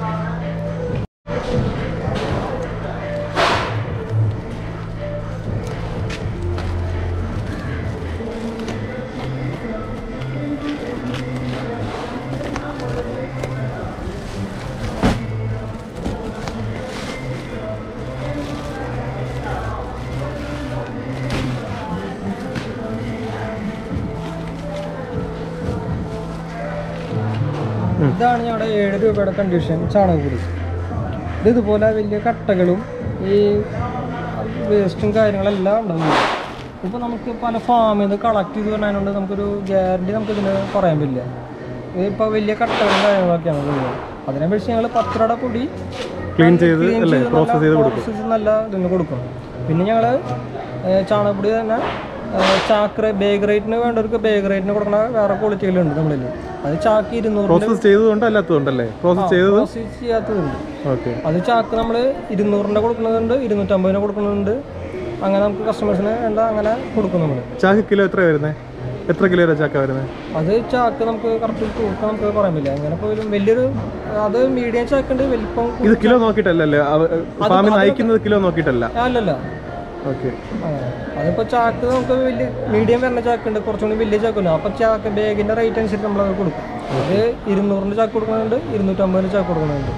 ഇതാണ് ഞങ്ങളുടെ ഏഴ് രൂപയുടെ കണ്ടീഷൻ ചാണകപ്പൊടി ഇത് ഇതുപോലെ വലിയ കട്ടകളും ഈ വേസ്റ്റും കാര്യങ്ങളെല്ലാം ഉണ്ടാവും ഇപ്പോൾ നമുക്ക് പല ഫാമിൽ നിന്ന് കളക്ട് ചെയ്ത് പറഞ്ഞതുകൊണ്ട് നമുക്കൊരു ഗ്യാരണ്ടി നമുക്കിതിന് പറയാൻ പറ്റില്ല ഇതിപ്പോൾ വലിയ കട്ടകളും കാര്യങ്ങളൊക്കെയാണ് ഉള്ളത് അതിനെ വെച്ച് ഞങ്ങൾ പത്ത് രൂപയുടെ പൊടി ക്ലീൻ ചെയ്ത് clean അല്ലേ ചെയ്ത് പ്രോസസ്സ് ചെയ്ത് നല്ല കൊടുക്കും process നല്ല ഇതിന് കൊടുക്കും പിന്നെ ഞങ്ങൾ ചാണകപ്പൊടി തന്നെ ചാക്ക് ബേഗ് റേറ്റിന് വേണ്ടവർക്ക് ബേഗ് റേറ്റിന് കൊടുക്കുന്ന വേറെ ക്വാളിറ്റികളുണ്ട് നമ്മളിൽ അത് ചാക്ക് ഇരുന്നൂറ് പ്രോസസ് ചെയ്തതുകൊണ്ട് അല്ലാത്തതുകൊണ്ടല്ലേ പ്രോസസ് ചെയ്തത് പ്രോസസ് ചെയ്യാത്തതുണ്ട് ഓക്കെ അത് ചാക്ക് നമ്മൾ ഇരുന്നൂറിൻ്റെ കൊടുക്കുന്നുണ്ട് ഇരുന്നൂറ്റമ്പതിന് കൊടുക്കുന്നുണ്ട് അങ്ങനെ നമുക്ക് കസ്റ്റമേഴ്സിന് വേണ്ട അങ്ങനെ കൊടുക്കും നമ്മൾ ചാക്ക് കിലോ എത്ര വരുന്നത് എത്ര കിലോയുടെ ചാക്ക വരുന്നത് അത് ചാക്ക് നമുക്ക് കറക്റ്റ് തൂക്കം നമുക്ക് പറയാൻ പറ്റില്ല അങ്ങനെ പോലും വലിയൊരു അത് മീഡിയം ചാക്ക് ഉണ്ട് വലിപ്പം ഇത് കിലോ നോക്കിയിട്ടല്ലേ ഫാമിൽ നിന്ന് അയക്കുന്നത് കിലോ നോക്കിയിട്ടല്ല അല്ലല്ല ഓക്കെ അങ്ങനെ. അതിപ്പോ ചാക്ക് നമുക്ക് വലിയ മീഡിയം വരുന്ന ചാക്ക് ഉണ്ട് കുറച്ചുകൂടി വലിയ ചാക്ക് ഉണ്ട് അപ്പൊ ചാക്ക് ബാഗിന്റെ റേറ്റ് അനുസരിച്ച് നമ്മൾ അത് കൊടുക്കും അത് ഇരുന്നൂറിന്റെ ചാക്ക് കൊടുക്കുന്നുണ്ട് ഇരുന്നൂറ്റമ്പതിന്റെ ചാക്ക് കൊടുക്കുന്നുണ്ട്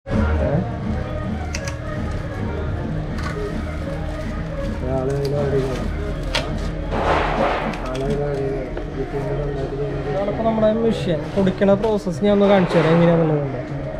ഇതാണിപ്പോ നമ്മുടെ മെഷീൻ പൊടിക്കണ പ്രോസസ്സ് ഞാൻ ഒന്ന് കാണിച്ചു തരാം എങ്ങനെയാണെന്നുള്ളത്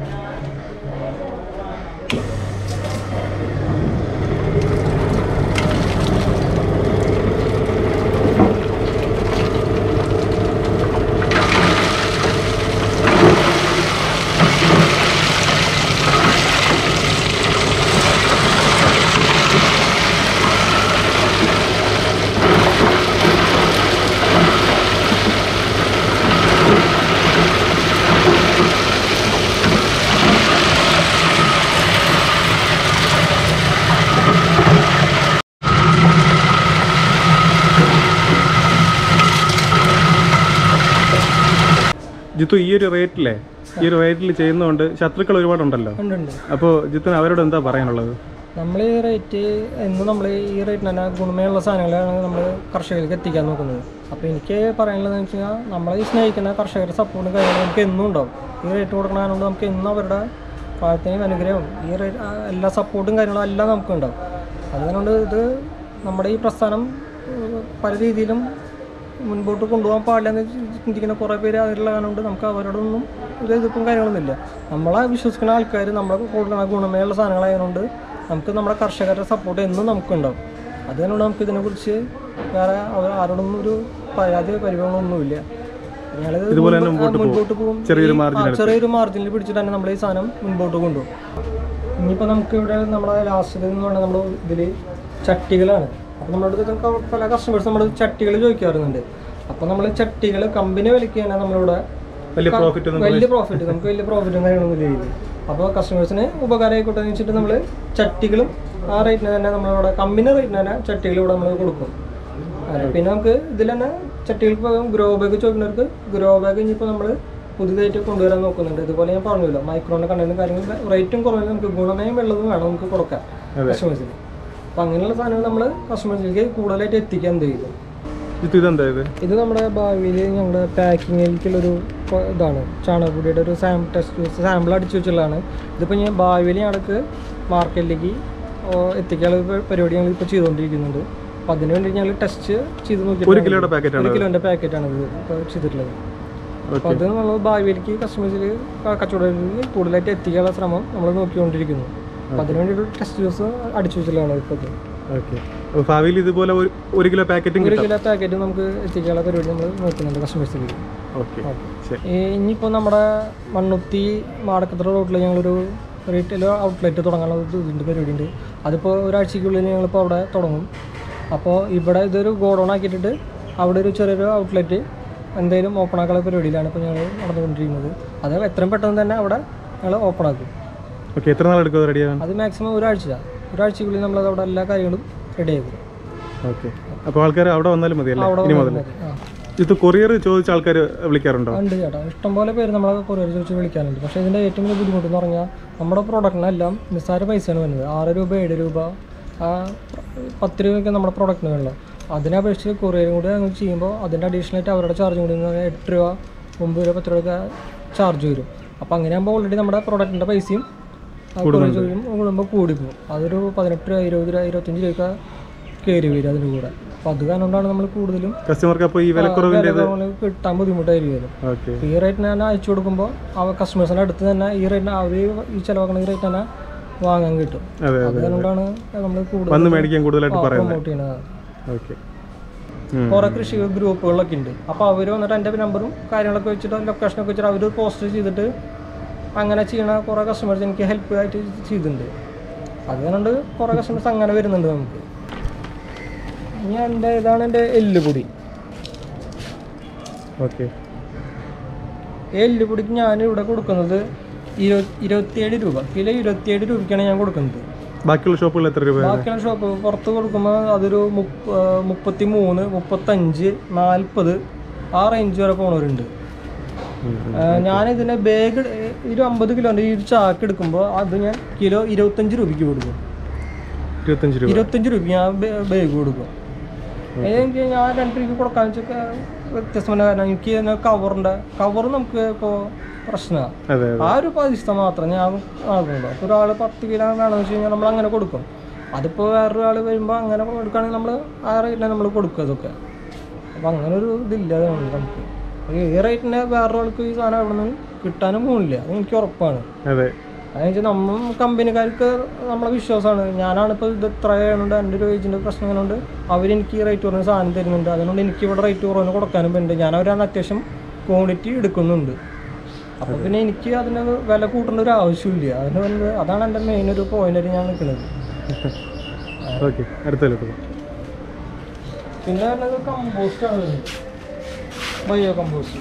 ജിത്തു ഈ ഒരു റേറ്റിലെ ഈ ഒരു റേറ്റിൽ ചെയ്യുന്നതുകൊണ്ട് ശത്രുക്കൾ ഒരുപാടുണ്ടല്ലോ ഉണ്ട് ഉണ്ട് അപ്പോൾ ജിത്തുന് അവരോട് എന്താ പറയാനുള്ളത് നമ്മൾ ഈ റേറ്റ് എന്നും നമ്മൾ ഈ റേറ്റിന് തന്നെ ഗുണമേയുള്ള സാധനങ്ങളാണ് നമ്മൾ കർഷകരിലേക്ക് എത്തിക്കാൻ നോക്കുന്നത് അപ്പോൾ എനിക്ക് പറയാനുള്ളതെന്ന് വെച്ച് കഴിഞ്ഞാൽ നമ്മളെ ഈ സ്നേഹിക്കുന്ന കർഷകരുടെ സപ്പോർട്ടും കാര്യങ്ങളും നമുക്ക് എന്നും ഉണ്ടാവും ഈ റേറ്റ് കൊടുക്കണതുകൊണ്ട് നമുക്ക് എന്നും അവരുടെ പ്രാർത്ഥനയും അനുഗ്രഹവും ഈ റേറ്റ് എല്ലാ സപ്പോർട്ടും കാര്യങ്ങളും എല്ലാം നമുക്ക് ഉണ്ടാവും അതുകൊണ്ട് ഇത് നമ്മുടെ ഈ പ്രസ്ഥാനം ഏഹ്, പല രീതിയിലും മുൻപോട്ട് കൊണ്ടുപോകാൻ പാടില്ലെന്ന് ചിന്തിക്കുന്ന കുറേ പേര് അതിലുള്ള കാരണം നമുക്ക് അവരോടൊന്നും ഒരു എതിർപ്പും കാര്യങ്ങളൊന്നുമില്ല നമ്മളെ വിശ്വസിക്കുന്ന ആൾക്കാർ നമ്മളെ കൊടുക്കുന്ന ഗുണമേയുള്ള സാധനങ്ങളായതുകൊണ്ട് നമുക്ക് നമ്മുടെ കർഷകരുടെ സപ്പോർട്ട് എന്നും നമുക്കുണ്ടാവും അതുകൊണ്ട് നമുക്ക് ഇതിനെക്കുറിച്ച് വേറെ അവർ ആരോടൊന്നും ഒരു പരാതി പരിഭവങ്ങളൊന്നുമില്ല ഞങ്ങളിത് ഇതുപോലെ തന്നെ മുൻപ്- മുമ്പോട്ട് ആ, മുൻപോട്ട് പോകും ചെറിയൊരു ഈ- margin ആ, ചെറിയൊരു മാർജിനിൽ പിടിച്ചിട്ട് തന്നെ നമ്മൾ ഈ സാധനം മുൻപോട്ട് കൊണ്ടുപോകും ഇനിയിപ്പോൾ നമുക്ക് ഇവിടെ നമ്മുടെ ലാസ്റ്റ് എന്ന് പറഞ്ഞാൽ നമ്മൾ ഇതിൽ ചട്ടികളാണ് അപ്പോൾ നമ്മുടെ അടുത്ത് ഒക്കെ പല കസ്റ്റമേഴ്സ് നമ്മുടെ ചട്ടികൾ ചോദിക്കാറുണ്ട് അപ്പോൾ നമ്മൾ ചട്ടികൾ കമ്പനി വിലയ്ക്കാണ് നമ്മളിവിടെ വലിയ പ്രോഫിറ്റ് ഒന്നും വലിയ പ്രോഫിറ്റ് നമുക്ക് വലിയ പ്രോഫിറ്റും കാര്യങ്ങളൊന്നും ഇല്ല അപ്പോൾ കസ്റ്റമേഴ്സിന് ഉപകാരമായിക്കോട്ടെ എന്ന് വെച്ചിട്ട് നമ്മൾ ചട്ടികളും ആ റേറ്റിന് തന്നെ നമ്മളിവിടെ കമ്പനി റേറ്റിന് തന്നെ ചട്ടികൾ ഇവിടെ നമ്മൾ കൊടുക്കും അതെ പിന്നെ നമുക്ക് ഇതിൽ തന്നെ ചട്ടികൾക്ക് പകരം ഗ്രോ ബാഗ് ചോദിക്കുന്നവർക്ക് ഗ്രോ ബാഗ് ഇനിയിപ്പോൾ നമ്മൾ പുതിയതായിട്ട് കൊണ്ടുവരാൻ നോക്കുന്നുണ്ട് ഇതുപോലെ ഞാൻ പറഞ്ഞല്ലോ മൈക്രോണിൻ്റെ കണ്ടന്റും കാര്യങ്ങളും റേറ്റും കുറവില്ല നമുക്ക് ഗുണമേയും വെള്ളതും വേണം നമുക്ക് കൊടുക്കാൻ കസ്റ്റമേഴ്സിന് അപ്പോൾ അങ്ങനെയുള്ള സാധനങ്ങൾ നമ്മൾ കസ്റ്റമേഴ്സിലേക്ക് കൂടുതലായിട്ട് എത്തിക്കാൻ എന്ത് ചെയ്യും ജിത്തു ഇതെന്താ ഇത് ഇത് നമ്മുടെ ഭാവിയിൽ ഞങ്ങളുടെ പാക്കിങ്ങിലേക്കുള്ളൊരു കൊ- ഇതാണ് ചാണകപ്പൊടിയുടെ ഒരു സാമ്പിൾ ടെസ്റ്റ് സാമ്പിൾ അടിച്ചു വെച്ചുള്ളതാണ് ഇതിപ്പോൾ ഞാൻ ഭാവിയിൽ ഞങ്ങൾക്ക് മാർക്കറ്റിലേക്ക് എത്തിക്കാനുള്ള പ- പരിപാടി ഞങ്ങൾ ഇപ്പോൾ ചെയ്തുകൊണ്ടിരിക്കുന്നുണ്ട് അപ്പോൾ അതിന് വേണ്ടി ഞങ്ങൾ ടെസ്റ്റ് ചെയ്ത് നോക്കി ഒരു കിലോയുടെ പാക്കറ്റ് ഒരു ആണ് കിലോൻ്റെ പാക്കറ്റാണ് ഇത് ഇപ്പോൾ ചെയ്തിട്ടുള്ളത് അപ്പോൾ ഓക്കെ അത് നമ്മൾ ഭാവിയിലേക്ക് കസ്റ്റമേഴ്സിൽ കച്ചവടത്തിൽ കൂടുതലായിട്ട് എത്തിക്കാനുള്ള ശ്രമം നമ്മൾ നോക്കിക്കൊണ്ടിരിക്കുന്നു അപ്പോൾ അതിന് വേണ്ടി ഒരു ടെസ്റ്റ് ജ്യൂസ് അടിച്ചു വെച്ചിട്ടുള്ളതാണ് ഇപ്പോൾ ഇത്. ഓക്കെ അപ്പോൾ ഭാവിയിൽ ഇതുപോലെ ഒരു ഒരു കിലോ പാക്കറ്റും ഒരു കിട്ടും കിലോ പാക്കറ്റ് നമുക്ക് എത്തിക്കാനുള്ള പരിപാടി നമ്മൾ നോക്കുന്നുണ്ട് കസ്റ്റമേഴ്സിലേക്ക് ഓക്കെ ശരി ഈ ഇനിയിപ്പോൾ നമ്മുടെ മണ്ണുത്തി മാടക്കത്ര റോഡിൽ ഞങ്ങളൊരു റീറ്റെയിൽ ഔട്ട്ലെറ്റ് തുടങ്ങാനുള്ള ഒരു ഇതുണ്ട് പരിപാടിയുണ്ട് അതിപ്പോൾ ഒരാഴ്ചയ്ക്കുള്ളിൽ ഞങ്ങളിപ്പോൾ അവിടെ തുടങ്ങും അപ്പോൾ ഇവിടെ ഇതൊരു ഗോഡൗൺ ആക്കിയിട്ടിട്ട് അവിടെ ഒരു ചെറിയൊരു ഔട്ട്ലെറ്റ് എന്തായാലും ഓപ്പൺ ആക്കാനുള്ള പരിപാടിയിലാണ് ഇപ്പോൾ ഞങ്ങൾ നടന്നുകൊണ്ടിരിക്കുന്നത് അത് എത്രയും പെട്ടെന്ന് തന്നെ അവിടെ ഞങ്ങൾ ഓപ്പൺ ആക്കും ഓക്കെ എത്ര നാൾ എടുക്കും റെഡിയാകാൻ അത് മാക്സിമം ഒരാഴ്ച ഒരാഴ്ചക്കുള്ളിൽ നമ്മളത് അവിടെ എല്ലാ കാര്യങ്ങളും റെഡി ആക്കും ഓക്കെ അപ്പോൾ ആൾക്കാർ അവിടെ വന്നാലും മതിയല്ലേ അവിടെ ഇനി വന്നാൽ മുതൽ മതി. ആ ഇത് കൊറിയർ ചോദിച്ച ആൾക്കാർ വിളിക്കാറുണ്ടോ ഉണ്ട് ചേട്ടാ ഇഷ്ടംപോലെ പേര് നമ്മളെ കൊറിയർ ചോദിച്ച് വിളിക്കാനുണ്ട് പക്ഷേ ഇതിൻ്റെ ഏറ്റവും വലിയ ബുദ്ധിമുട്ട് എന്ന് പറഞ്ഞാൽ നമ്മുടെ പ്രോഡക്റ്റിനെല്ലാം നിസ്സാര പൈസയാണ് വരുന്നത് ആറ് രൂപ ഏഴ് രൂപ ആ പത്ത് രൂപയൊക്കെ നമ്മുടെ പ്രോഡക്റ്റിന് വേണം അതിനെ അപേക്ഷിച്ച് കൊറിയറും കൂടി അങ്ങ് ചെയ്യുമ്പോൾ അതിൻ്റെ അഡീഷണൽ ആയിട്ട് അവരുടെ ചാർജ് കൂടി എന്ന് പറഞ്ഞാൽ എട്ട് രൂപ ഒമ്പത് രൂപ പത്ത് രൂപ ചാർജ് വരും അപ്പോൾ അങ്ങനെ ആകുമ്പോൾ ഓൾറെഡി നമ്മുടെ പ്രോഡക്റ്റിൻ്റെ പൈസയും കൊറിയർ ചോദ്യം കൂടുമ്പോൾ കൂടിപ്പോകും അതൊരു പതിനെട്ട് രൂപ ഇരുപത് രൂപ ഇരുപത്തഞ്ച് രൂപ കയറി വരും അതിൻ്റെ കൂടെ അപ്പോൾ അത് കാരണം കൊണ്ടാണ് നമ്മൾ കൂടുതലും കസ്റ്റമർക്ക് അപ്പോൾ ഈ വിലക്കുറവിൻ്റെ വില കുറവിന് കിട്ടാൻ ബുദ്ധിമുട്ടായിരിക്കും ഓക്കെ ഈ റേറ്റിന് തന്നെ അയച്ചു കൊടുക്കുമ്പോൾ അവ കസ്റ്റമേഴ്സിൻ്റെ അടുത്ത് തന്നെ ഈ റേറ്റിന് അവർ ഈ ചിലവാക്കുന്ന ഈ റേറ്റ് തന്നെ വാങ്ങാൻ കിട്ടും അതെ അത് കൊണ്ടാണ് നമ്മൾ കൂടുതൽ വന്ന് മേടിക്കാൻ കൂടുതലായിട്ട് പറയുന്നത് പ്രൊമോട്ട് ചെയ്യുന്നത് ഓക്കെ കുറേ കൃഷി ഗ്രൂപ്പുകളൊക്കെ ഉണ്ട് അപ്പോൾ അവർ വന്നിട്ട് എൻ്റെ നമ്പറും കാര്യങ്ങളൊക്കെ വെച്ചിട്ട് ലൊക്കേഷനൊക്കെ വെച്ചിട്ട് അവർ പോസ്റ്റ് ചെയ്തിട്ട് അങ്ങനെ ചെയ്യണ കുറേ കസ്റ്റമേഴ്സ് എനിക്ക് ഹെൽപ്പ് ആയിട്ട് ചെയ്തിട്ടുണ്ട് അതുകൊണ്ട് കുറേ കസ്റ്റമേഴ്സ് അങ്ങനെ വരുന്നുണ്ട് നമുക്ക് ഇനി എൻ്റെ ഇതാണ് എൻ്റെ എല്ലുപൊടി ഓക്കെ ഈ എല്ലുപൊടിക്ക് ഞാൻ ഇവിടെ കൊടുക്കുന്നത് ഇരുപത് ഇരുപത്തിയേഴ് രൂപ കിലോ ഇരുപത്തിയേഴ് രൂപയ്ക്കാണ് ഞാൻ കൊടുക്കുന്നത് ബാക്കിയുള്ള ഷോപ്പുകളിൽ എത്ര രൂപ ബാക്കിയുള്ള ഷോപ്പ് പുറത്ത് കൊടുക്കുമ്പോൾ അതൊരു മുപ്പ മുപ്പത്തി മൂന്ന് മുപ്പത്തഞ്ച് നാൽപ്പത് ആ റേഞ്ച് വരെ പോണവരുണ്ട് ഞാനിതിനെ ബാഗ് ഒരു അമ്പത് കിലോൻ്റെ ഈ ഒരു ചാക്ക് എടുക്കുമ്പോൾ അത് ഞാൻ കിലോ ഇരുപത്തഞ്ച് രൂപയ്ക്ക് കൊടുക്കും ഇരുപത്തഞ്ച് രൂപ ഇരുപത്തഞ്ച് രൂപ ഞാൻ ബാഗ് കൊടുക്കും എനിക്ക് ഞാൻ രണ്ട് രൂപയ്ക്ക് കൊടുക്കാൻ വെച്ചൊക്കെ വ്യത്യസ്തമായ കാരണം എനിക്ക് കവറിൻ്റെ കവർ നമുക്ക് ഇപ്പോൾ പ്രശ്നമാണ് അതെ അതെ ആ ഒരു പൈസ മാത്രം ഞാൻ ആകുന്നുള്ളൂ അപ്പോൾ ഒരാൾ പത്ത് കിലോ വേണമെന്ന് വെച്ച് കഴിഞ്ഞാൽ നമ്മൾ അങ്ങനെ കൊടുക്കും അതിപ്പോൾ വേറൊരാൾ വരുമ്പോൾ അങ്ങനെ കൊടുക്കുകയാണെങ്കിൽ നമ്മൾ ആ റേറ്റിനെ നമ്മൾ കൊടുക്കും അതൊക്കെ അപ്പോൾ അങ്ങനെ ഒരു ഇതില്ല അതുകൊണ്ട് നമുക്ക് അപ്പോൾ ഈ റേറ്റിന് വേറൊരാൾക്ക് ഈ സാധനം അവിടെ നിന്ന് കിട്ടാനും പോകുന്നില്ല അത് എനിക്ക് ഉറപ്പാണ് അതെ അതെന്ന് വെച്ചാൽ നമ്മൾ കമ്പനിക്കാർക്ക് നമ്മളെ വിശ്വാസമാണ് ഞാനാണ് ഇപ്പോൾ ഇത് ഇത്ര ആയതുകൊണ്ട് എൻ്റെ ഒരു ഏജിൻ്റെ പ്രശ്നം കൊണ്ട് അവരെനിക്ക് ഈ റേറ്റ് കുറഞ്ഞ സാധനം തരുന്നുണ്ട് അതുകൊണ്ട് എനിക്ക് ഇവിടെ റേറ്റ് കുറഞ്ഞ് കൊടുക്കാനും ഉണ്ട് ഞാൻ അവരാണ് അത്യാവശ്യം ക്വാണ്ടിറ്റി എടുക്കുന്നുണ്ട് അപ്പോൾ പിന്നെ എനിക്ക് അതിന് വില കൂട്ടേണ്ട ഒരു ആവശ്യമില്ല അതിന് വന്നത് അതാണ് എൻ്റെ മെയിൻ ഒരു പോയിന്റായിട്ട് ഞാൻ നിൽക്കുന്നത് ഓക്കെ അടുത്തല്ലോ പിന്നെ വരുന്നത് കമ്പോസ്റ്റ് ആണ് വരുന്നത് ബയോ കമ്പോസ്റ്റ്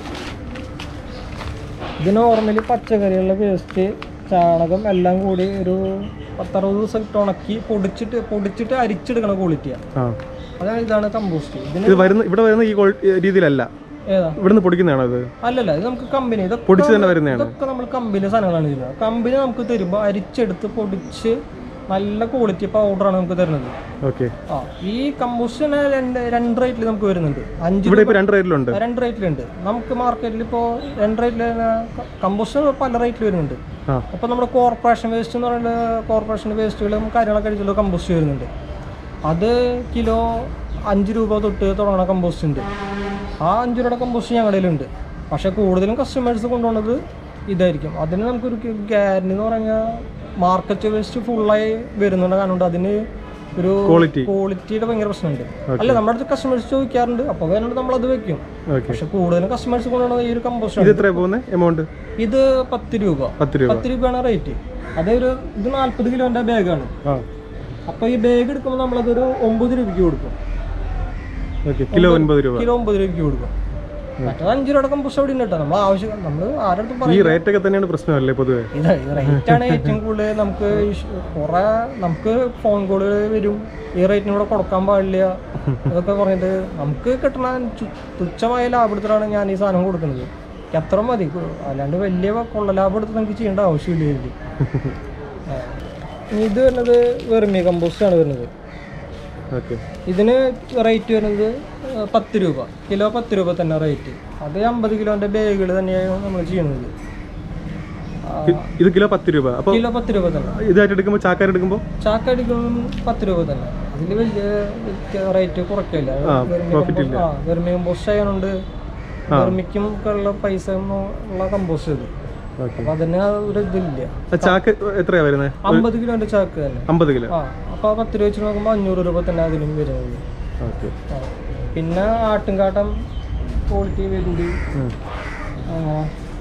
ഇത് നോർമലി പച്ചക്കറികളുടെ വേസ്റ്റ് ചാണകം എല്ലാം കൂടി ഒരു പത്തറുപത് ദിവസം ഇട്ട് ഉണക്കി പൊടിച്ചിട്ട് പൊടിച്ചിട്ട് അരിച്ചെടുക്കണ ക്വാളിറ്റിയാണ് ആ അതാണ് ഇതാണ് കമ്പോസ്റ്റ് ഇതിന് ഇത് വരുന്ന ഇവിടെ വരുന്ന ഈ ക്വാളി- രീതിയിലല്ല ഏതാ ഇവിടുന്ന് പൊടിക്കുന്നതാണോ ഇത് അല്ലല്ല ഇത് നമുക്ക് കമ്പനി ഇതൊക്കെ പൊടിച്ച് തന്നെ വരുന്നതാണ് ഇതൊക്കെ നമ്മൾ കമ്പനി സാധനങ്ങളാണ് ചെയ്യുന്നത് കമ്പനി നമുക്ക് തരുമ്പോൾ അരിച്ചെടുത്ത് പൊടിച്ച് നല്ല ക്വാളിറ്റി പൗഡറാണ് നമുക്ക് തരുന്നത് ഓക്കെ ആ ഈ കമ്പോസ്റ്റിന് രണ്ട് രണ്ട് റേറ്റിൽ നമുക്ക് വരുന്നുണ്ട് അഞ്ച് ഇവിടെ ഇപ്പോൾ രണ്ട് റേറ്റിലുണ്ട് രണ്ട് റേറ്റിലുണ്ട് നമുക്ക് മാർക്കറ്റിൽ ഇപ്പോൾ രണ്ട് റേറ്റിൽ കമ്പോസ്റ്റ് പല റേറ്റിൽ വരുന്നുണ്ട് ആ അപ്പോൾ നമ്മുടെ കോർപ്പറേഷൻ വേസ്റ്റ് എന്ന് പറയുന്നത് കോർപ്പറേഷൻ വേസ്റ്റുകളും കാര്യങ്ങളൊക്കെ അടിച്ചുള്ള കമ്പോസ്റ്റ് വരുന്നുണ്ട് അത് കിലോ അഞ്ച് രൂപ തൊട്ട് തുടങ്ങുന്ന കമ്പോസ്റ്റ് ഉണ്ട് ആ അഞ്ച് രൂപയുടെ കമ്പോസ്റ്റ് ഞങ്ങളുടെ കയ്യിലുണ്ട് പക്ഷേ കൂടുതലും കസ്റ്റമേഴ്സ് കൊണ്ടുപോകുന്നത് ഇതായിരിക്കും അതിന് നമുക്കൊരു ഗ്യാരണ്ടി എന്ന് പറഞ്ഞാൽ മാർക്കറ്റ് വേസ്റ്റ് ഫുള്ളായി വരുന്നുണ്ട് കാരണം കൊണ്ട് അതിന് ഒരു ക്വാളിറ്റി ക്വാളിറ്റിയുടെ ഭയങ്കര പ്രശ്നമുണ്ട് അല്ല നമ്മുടെ അടുത്ത് കസ്റ്റമേഴ്സ് ചോദിക്കാറുണ്ട് അപ്പോൾ വേണമെങ്കിൽ നമ്മൾ അത് വെക്കും ഓക്കെ പക്ഷെ കൂടുതലും കസ്റ്റമേഴ്സ് കൊണ്ടുപോകുന്നത് ഈ ഒരു കമ്പോസ്റ്റ് ഇത് എത്രയാണ് പോകുന്നത് എമൗണ്ട് ഇത് പത്ത് രൂപ പത്ത് രൂപ പത്ത് രൂപയാണ് റേറ്റ് അതൊരു ഇത് നാൽപ്പത് കിലോന്റെ ബാഗാണ് ആ അപ്പോൾ ഈ ബാഗ് എടുക്കുമ്പോൾ നമ്മളതൊരു ഒമ്പത് രൂപയ്ക്ക് കൊടുക്കും ഓക്കെ കിലോ ഒൻപത് രൂപ കിലോ ഒമ്പത് രൂപയ്ക്ക് കൊടുക്കും മറ്റേത് അഞ്ച് രൂപയുടെ കമ്പോസ്റ്റ് അവിടെ ഉണ്ട് കേട്ടോ നമ്മൾ ആവശ്യം നമ്മൾ ആരുടെ ഈ പറയും റേറ്റ് ഒക്കെ തന്നെയാണ് പ്രശ്നമല്ലേ പൊതുവെ ഇത് റേറ്റ് ആണ് ഏറ്റവും കൂടുതൽ നമുക്ക് ഇഷ്- കുറെ നമുക്ക് ഫോൺ കോളുകൾ വരും ഈ റേറ്റിന് ഇവിടെ കൊടുക്കാൻ പാടില്ല അതൊക്കെ പറഞ്ഞിട്ട് നമുക്ക് കിട്ടുന്ന ചു- തുച്ഛമായ ലാഭത്തിലാണ് ഞാൻ ഈ സാധനം കൊടുക്കുന്നത് എനിക്ക് അത്ര മതി അല്ലാണ്ട് വലിയ കൊള്ള ലാഭം എടുത്ത് നമുക്ക് ചെയ്യേണ്ട ആവശ്യമില്ല ഇതിൽ ആ. ഇനി ഇത് വരുന്നത് വെർമി കമ്പോസ്റ്റ് ആണ് വരുന്നത് ഓക്കെ ഇതിന് റേറ്റ് വരുന്നത് ഏഹ്, പത്ത് രൂപ കിലോ പത്ത് രൂപ തന്നെ റേറ്റ് അത് അമ്പത് കിലോൻ്റെ ബാഗുകൾ തന്നെയാണ് നമ്മൾ ചെയ്യുന്നത് ആ, ഇത് കിലോ പത്ത് രൂപ അപ്പോൾ കിലോ പത്ത് രൂപ തന്നെ ഇതായിട്ട് എടുക്കുമ്പോൾ ചാക്കാർ എടുക്കുമ്പോൾ ചാക്കടിക്കും പത്ത് രൂപ തന്നെ അതിൽ വലിയ റേറ്റ് കുറയ്ക്കില്ല ആ, profit ഇല്ല. വെർമി കമ്പോസ്റ്റ് ആയതുകൊണ്ട് വെർമിക്കും ഒക്കെ ഉള്ള പൈസ ഒന്നും ഉള്ള കമ്പോസ്റ്റ് ഇത് ഓക്കെ അപ്പൊ അതിന് ഒരു ഇതില്ല ചാക്ക് എത്രയാണ് വരുന്നത് അമ്പത് കിലോന്റെ ചാക്ക് തന്നെ അമ്പത് കിലോ ആ അപ്പൊ ആ പത്ത് രൂപ വെച്ച് നോക്കുമ്പോൾ അഞ്ഞൂറ് രൂപ തന്നെ അതിനും വരുന്നത് ഓക്കെ ആ. പിന്നെ ആട്ടുംകാട്ടം ക്വാളിറ്റി വരുന്നുണ്ട് അങ്ങനെ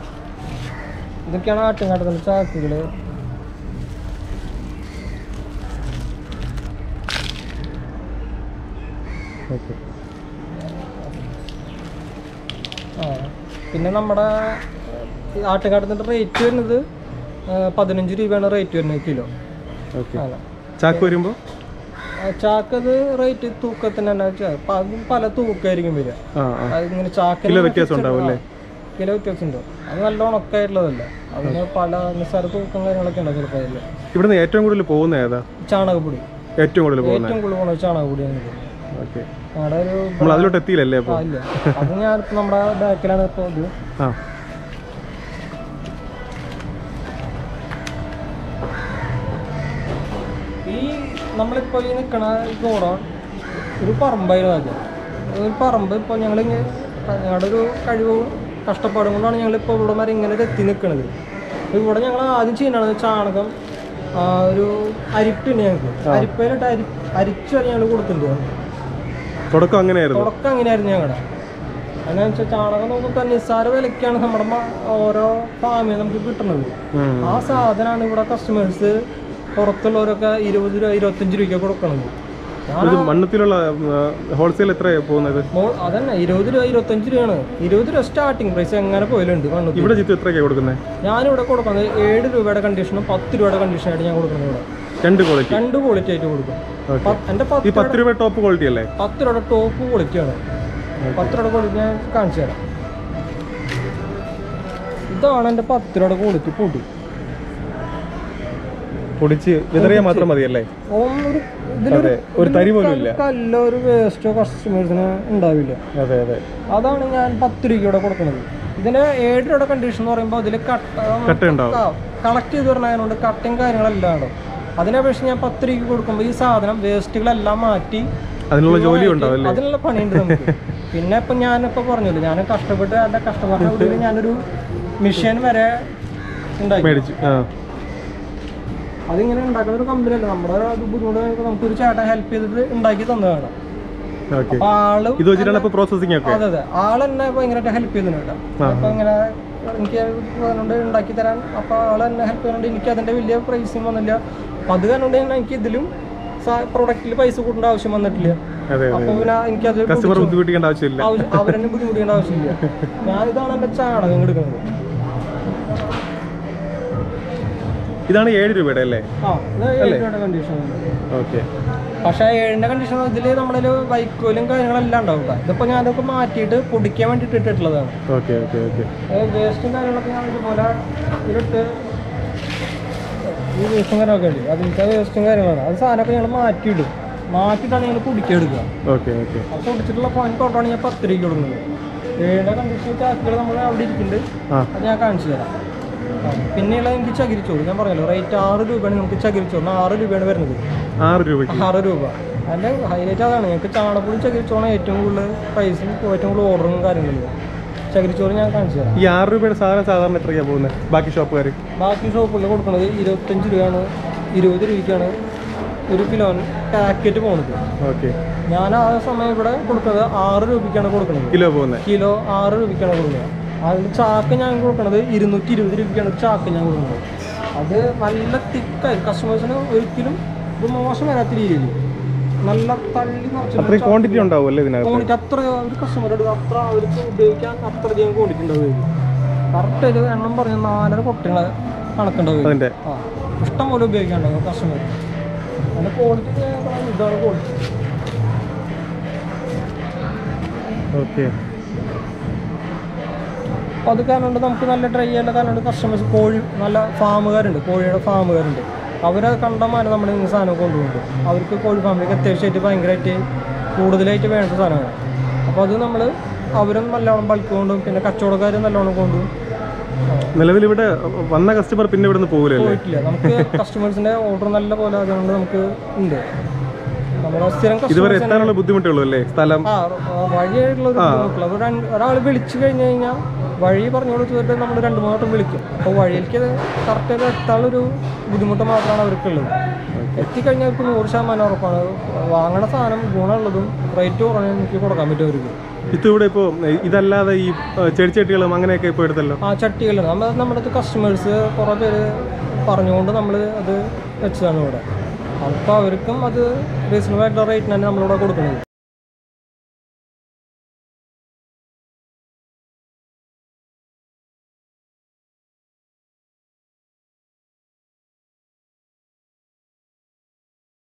ഇതൊക്കെയാണ് ആട്ടുംകാട്ടത്തിൻ്റെ ചാക്കുകൾ ഓക്കെ ആ പിന്നെ നമ്മുടെ ഈ ആട്ടുംകാട്ടത്തിൻ്റെ റേറ്റ് വരുന്നത് ആ, പതിനഞ്ച് രൂപയാണ് റേറ്റ് വരുന്നത് കിലോ ഓക്കെ അങ്ങനെ ചാക്ക് വരുമ്പോൾ ആ, ചാക്കത് റേറ്റ് തൂക്കത്തിന് തന്നെ ചാ- പ- അതും പല തൂക്കമായിരിക്കും വരിക ആ ആ അതിങ്ങനെ ചാക്കിന് കിലോ വ്യത്യാസം ഉണ്ടാവും അല്ലേ? ആ, കിലോ വ്യത്യാസം ഉണ്ട് അത് നല്ല ഉണക്കായിട്ടുള്ളതല്ല അതിന് പല നിസ്സാര തൂക്കം കാര്യങ്ങളൊക്കെ ഉണ്ട് ചിലപ്പോൾ അതിൽ ഇവിടുന്ന് ഏറ്റവും കൂടുതൽ പോകുന്ന ഏതാ ചാണകപ്പൊടി ഏറ്റവും കൂടുതൽ പോകുന്നത് ഏറ്റവും കൂടുതൽ പോണത് ചാണകപ്പൊടിയാണ് ഇത് ഓക്കെ ഞങ്ങളുടെ ഒരു നമ്മൾ അതിലോട്ട് എത്തിയില്ലല്ലേ ആ, അപ്പോൾ ഇല്ല അത് ഞാനിപ്പോൾ നമ്മുടെ ബാക്കിലാണ് ഇപ്പോൾ ഇത് ആ ഈ നമ്മളിപ്പോൾ ഈ നിൽക്കണ ഗോഡൗൺ ഒരു പറമ്പായിരുന്നു ആദ്യം ഒരു പറമ്പ് ഇപ്പോൾ ഞങ്ങൾ ഞങ്ങളുടെ ഒരു കഴിവും കഷ്ടപ്പാടും കൊണ്ടാണ് ഞങ്ങളിപ്പോൾ ഇവിടെ വരെ ഇങ്ങനെ ഒരു എത്തി നിൽക്കുന്നത് അപ്പോൾ ഇവിടെ ഞങ്ങൾ ആദ്യം ചെയ്യുന്നതാണ് ചാണകം ആ, ഒരു അരിപ്പുണ്ട് ഞങ്ങൾക്ക് അരിപ്പയിലിട്ട് അരി അരിച്ചു വരെ ഞങ്ങൾ കൊടുത്തിട്ടുണ്ട് തുടക്കം അങ്ങനെയായിരുന്നു തുടക്കം അങ്ങനെയായിരുന്നു ഞങ്ങളുടെ എന്നു വെച്ചാൽ ചാണകം നമുക്ക് നിസ്സാര വിലയ്ക്കാണ് നമ്മുടെ മ- ഓരോ ഫാമിൽ നമുക്ക് കിട്ടുന്നത് ഉം. ആ സാധനമാണ് ഇവിടെ കസ്റ്റമേഴ്സ് പുറത്തുള്ളവരൊക്കെ ഇരുപത് രൂപ ഇരുപത്തഞ്ച് രൂപയ്ക്ക് കൊടുക്കണത് ഇത് മണ്ണത്തിലുള്ള ഹോൾസെയിൽ എത്ര പോകുന്നത് മോൾ അതന്നെ ഇരുപത് രൂപ ഇരുപത്തഞ്ച് രൂപയാണ് ഇരുപത് രൂപ സ്റ്റാർട്ടിങ് പ്രൈസ് എങ്ങനെ പോയാലുണ്ട് മണ്ണുത്തി ഇവിടെ ജിത്തു എത്രയൊക്കെയാണ് കൊടുക്കുന്നത് ഞാനിവിടെ കൊടുക്കുന്നത് ഏഴ് രൂപയുടെ കണ്ടീഷനും പത്ത് രൂപയുടെ കണ്ടീഷനായിട്ട് ഞാൻ കൊടുക്കുന്നത് ഇവിടെ രണ്ട് ക്വാളിറ്റി രണ്ട് ക്വാളിറ്റി ആയിട്ട് കൊടുക്കും ഓക്കെ പത്ത്- എൻ്റെ ഈ പത്ത് പത്ത് രൂപ ടോപ്പ് ക്വാളിറ്റി അല്ലേ പത്ത് രൂപയുടെ ടോപ്പ് ക്വാളിറ്റിയാണ് പത്ത് രൂപയുടെ ക്വാളിറ്റി ഞാൻ കാണിച്ചു തരാം ഇതാണ് എൻ്റെ പത്ത് രൂപയുടെ ക്വാളിറ്റി പൊടി പൊടിച്ച് വിതറിയാൽ മാത്രം മതിയല്ലേ ഒന്നൊരു ഇതിലൊരു അതെ ഒരു തരി പോലും ഇല്ല കല്ലോ ഒരു വേസ്റ്റോ കസ്റ്റമേഴ്സിന് ഉണ്ടാവില്ല അതെ അതെ അതാണ് ഞാൻ പത്ത് രൂപയുടെ കൊടുക്കുന്നത് ഇതിന്റെ ഏഴ് രൂപയുടെ കണ്ടീഷൻ എന്ന് പറയുമ്പോൾ അതിൽ കട്ട കട്ട ഉണ്ടാവും കളക്ട് ചെയ്ത് പറഞ്ഞതുകൊണ്ട് കട്ടയും കാര്യങ്ങളെല്ലാം ഉണ്ടാവും അതിനപേക്ഷിച്ച് ഞാൻ പത്ത് രൂപയ്ക്ക് കൊടുക്കുമ്പോൾ ഈ സാധനം വേസ്റ്റുകളെല്ലാം മാറ്റി അതിനുള്ള ജോലി ഉണ്ടാവും അല്ലേ അതിനുള്ള പണിയുണ്ട് നമുക്ക് പിന്നെ ഇപ്പം ഞാനിപ്പോൾ പറഞ്ഞല്ലോ ഞാൻ കഷ്ടപ്പെട്ട് എൻ്റെ കസ്റ്റമറിൻ്റെ ഉള്ളിൽ ഞാനൊരു മിഷൻ വരെ ഉണ്ടാക്കി മേടിച്ചു ആ അതിങ്ങനെ ഉണ്ടാക്കുന്ന ഒരു കമ്പനി അല്ല നമ്മുടെ ഒരു ബുദ്ധിമുട്ട് കഴിഞ്ഞപ്പോൾ നമുക്കൊരു ചേട്ടൻ ഹെൽപ്പ് ചെയ്തിട്ട് ഉണ്ടാക്കി തന്നതാണ് ഓക്കെ അപ്പൊ ആളും ഇത് വെച്ചിട്ടാണ് ഇപ്പൊ പ്രോസസ്സിംഗ് ഒക്കെ അതെ അതെ ആൾ എന്നെ ഭയങ്കരമായിട്ട് ഹെൽപ്പ് ചെയ്യുന്നുണ്ട് അപ്പൊ ഇങ്ങനെ എനിക്ക് അതുകൊണ്ട് ഉണ്ടാക്കി തരാൻ അപ്പൊ ആൾ എന്നെ ഹെൽപ്പ് ചെയ്യുന്നുണ്ട് എനിക്ക് അതിന്റെ വലിയ പ്രൈസും വന്നില്ല അപ്പൊ അത് കാരണം കൊണ്ട് എനിക്ക് ഇതിലും പ്രൊഡക്റ്റിൽ പൈസ കൂട്ടേണ്ട ആവശ്യം വന്നിട്ടില്ല അതെ അപ്പൊ പിന്നെ എനിക്കത് കസ്റ്റമർ ബുദ്ധിമുട്ടിക്കേണ്ട ആവശ്യമില്ല ആവശ്യം- അവരെന്നെ ബുദ്ധിമുട്ടിക്കേണ്ട ആവശ്യമില്ല ഞാനിതാണ് എന്റെ ചാണകം എടുക്കുന്നത് ഇതാണ് ഏഴ് രൂപയുടെ അല്ലേ ആ ഇത് ഏഴ് രൂപയുടെ കണ്ടീഷൻ ഓക്കെ പക്ഷേ ഏഴിന്റെ കണ്ടീഷൻ ഇതിൽ നമ്മളിൽ വൈക്കോലും കാര്യങ്ങളെല്ലാം ഉണ്ടാവും കേട്ടോ. ഇതിപ്പോ ഞാനതൊക്കെ മാറ്റിയിട്ട് പൊടിക്കാൻ വേണ്ടിയിട്ട് ഇട്ടിട്ടുള്ളതാണ് ഓക്കെ ഓക്കെ ഓക്കെ വേസ്റ്റും കാര്യങ്ങളൊക്കെ ഞാൻ ഇതുപോലെ ഇതിലിട്ട് ഈ വേസ്റ്റും കാര്യങ്ങളൊക്കെ ഉണ്ട് അതിലത്തെ വേസ്റ്റും കാര്യങ്ങളാണ് അത് സാധനമൊക്കെ ഞങ്ങൾ മാറ്റിയിടും മാറ്റിയിട്ടാണ് ഞങ്ങൾ പൊടിക്കെടുക്കുക ഓക്കെ ഓക്കെ അത് പൊടിച്ചിട്ടുള്ള പോയിന്റ് കൊണ്ടാണ് ഞാൻ പത്ത് രൂപയ്ക്ക് കൊടുക്കുന്നത് ഏഴിൻ്റെ കണ്ടീഷൻ ചാക്കുകൾ നമ്മൾ അവിടെ ഇരിക്കുന്നുണ്ട് ആ അത് ഞാൻ കാണിച്ചു തരാം ആ, പിന്നെയുള്ള എനിക്ക് ചകിരിച്ചോറ് ഞാൻ പറഞ്ഞല്ലോ റേറ്റ് ആറ് രൂപയാണ് നമുക്ക് ചകിരിച്ചോറിന് ആറ് രൂപയാണ് വരുന്നത് ആറ് രൂപയ്ക്ക് ആറ് രൂപ അതിൻ്റെ ഹൈലൈറ്റ് അതാണ് ഞങ്ങൾക്ക് ചാണകപ്പൊടി ചകിരിച്ചോറാണ് ഏറ്റവും കൂടുതൽ പ്രൈസും ഏറ്റവും കൂടുതൽ ഓർഡറും കാര്യങ്ങളും ചകിരിച്ചോറ് ഞാൻ കാണിച്ചു തരാം ഈ ആറ് രൂപയുടെ സാധനം സാധാരണ എത്രയ്ക്കാണ് പോകുന്നത് ബാക്കി ഷോപ്പുകാർ ബാക്കി ഷോപ്പുകളിൽ കൊടുക്കുന്നത് ഇരുപത്തഞ്ച് രൂപയാണ് ഇരുപത് രൂപയ്ക്കാണ് ഒരു കിലോന് പാക്കറ്റ് പോകുന്നത് ഓക്കെ ഞാൻ ആ സമയം ഇവിടെ കൊടുക്കുന്നത് ആറ് രൂപയ്ക്കാണ് കൊടുക്കുന്നത് കിലോ പോകുന്നത് കിലോ ആറ് രൂപയ്ക്കാണ് കൊടുക്കുന്നത് അതിൻ്റെ ചാക്ക് ഞാൻ കൊടുക്കുന്നത് ഇരുന്നൂറ്റി ഇരുപത് രൂപയ്ക്കാണ് ചാക്ക് ഞാൻ കൊടുക്കുന്നത് അത് നല്ല തിക്കായി കസ്റ്റമേഴ്സിന് ഒരിക്കലും ഇത് മോശം വരാത്ത രീതിയിൽ നല്ല തള്ളി അത്രയും നിറച്ച് ക്വാണ്ടിറ്റി ഉണ്ടാവും അല്ലേ ഇതിനകത്ത് ക്വാണ്ടിറ്റി അത്ര ഒരു കസ്റ്റമർ എടുക്കുക അത്ര അവർക്ക് ഉപയോഗിക്കാൻ അത്രയധികം ക്വാണ്ടിറ്റി ഉണ്ടാവും കറക്റ്റ് ഒരു എണ്ണം പറഞ്ഞ നാലര കൊട്ടകളെ കണക്കുണ്ടാവും അതിന്റെ ആ ഇഷ്ടം പോലെ ഉപയോഗിക്കാണ്ടാവും കസ്റ്റമർ അതിൻ്റെ ക്വാളിറ്റി ഇതാണ് ക്വാളിറ്റി ഓക്കെ അപ്പോൾ അത് കാരണം കൊണ്ട് നമുക്ക് നല്ല ട്രൈ ചെയ്യാനുള്ള കാരണം കൊണ്ട് കസ്റ്റമേഴ്സ് കോഴി നല്ല ഫാമുകാരുണ്ട് കോഴിയുടെ ഫാമുകാരുണ്ട് അവരെ കണ്ടമാനം നമ്മൾ ഇന്ന് സാധനം കൊണ്ടുപോകുന്നുണ്ട് അവർക്ക് കോഴി ഫാമിലേക്ക് അത്യാവശ്യമായിട്ട് ഭയങ്കരമായിട്ട് കൂടുതലായിട്ട് വേണ്ട സാധനമാണ് അപ്പോൾ അത് നമ്മൾ അവരും നല്ലോണം ബൾക്ക് കൊണ്ടും പിന്നെ കച്ചവടക്കാർ നല്ലോണം കൊണ്ടും നിലവിൽ ഇവിടെ വന്ന കസ്റ്റമർ പിന്നെ ഇവിടെ നിന്ന് പോകില്ലല്ലേ പോയിട്ടില്ല നമുക്ക് കസ്റ്റമേഴ്സിൻ്റെ ഓർഡർ നല്ല പോലെ അതുകൊണ്ട് നമുക്ക് ഉണ്ട് നമ്മുടെ സ്ഥിരം ഇതുവരെ കസ്റ്റമേഴ്സ് എത്താനുള്ള ബുദ്ധിമുട്ടുള്ളൂ അല്ലേ സ്ഥലം ആ വഴിയായിട്ടുള്ള ഒരു ബുദ്ധിമുട്ടില്ല ഒരു ഒരാൾ വിളിച്ചു കഴിഞ്ഞ് കഴിഞ്ഞാൽ വഴി പറഞ്ഞു കൊടുത്തിട്ട് നമ്മൾ രണ്ട് മൂന്ന് വട്ടം വിളിക്കും അപ്പോൾ വഴിയിലേക്ക് കറക്റ്റ് എത്താനുള്ളൊരു ബുദ്ധിമുട്ട് മാത്രമാണ് അവർക്കുള്ളത് എത്തിക്കഴിഞ്ഞാൽ അവർക്ക് നൂറ് ശതമാനം ഉറപ്പാണ് വാങ്ങണ സാധനം ഗുണമുള്ളതും റേറ്റ് കുറഞ്ഞ എനിക്ക് കൊടുക്കാൻ പറ്റും അവർക്ക് ഇത് ഇവിടെ ഇപ്പോൾ ഇതല്ലാതെ ഈ ചെടിച്ചട്ടികളും അങ്ങനെയൊക്കെ ഇപ്പോൾ എടുത്തല്ലോ ആ ചട്ടികളുണ്ട് നമ്മൾ നമ്മുടെ അടുത്ത് കസ്റ്റമേഴ്സ് കുറേ പേര് പറഞ്ഞുകൊണ്ട് നമ്മൾ അത് വെച്ചതാണ് ഇവിടെ അപ്പോൾ അവർക്കും അത് റീസണബിൾ ആയിട്ടുള്ള റേറ്റിനാണ് നമ്മളിവിടെ കൊടുക്കുന്നത്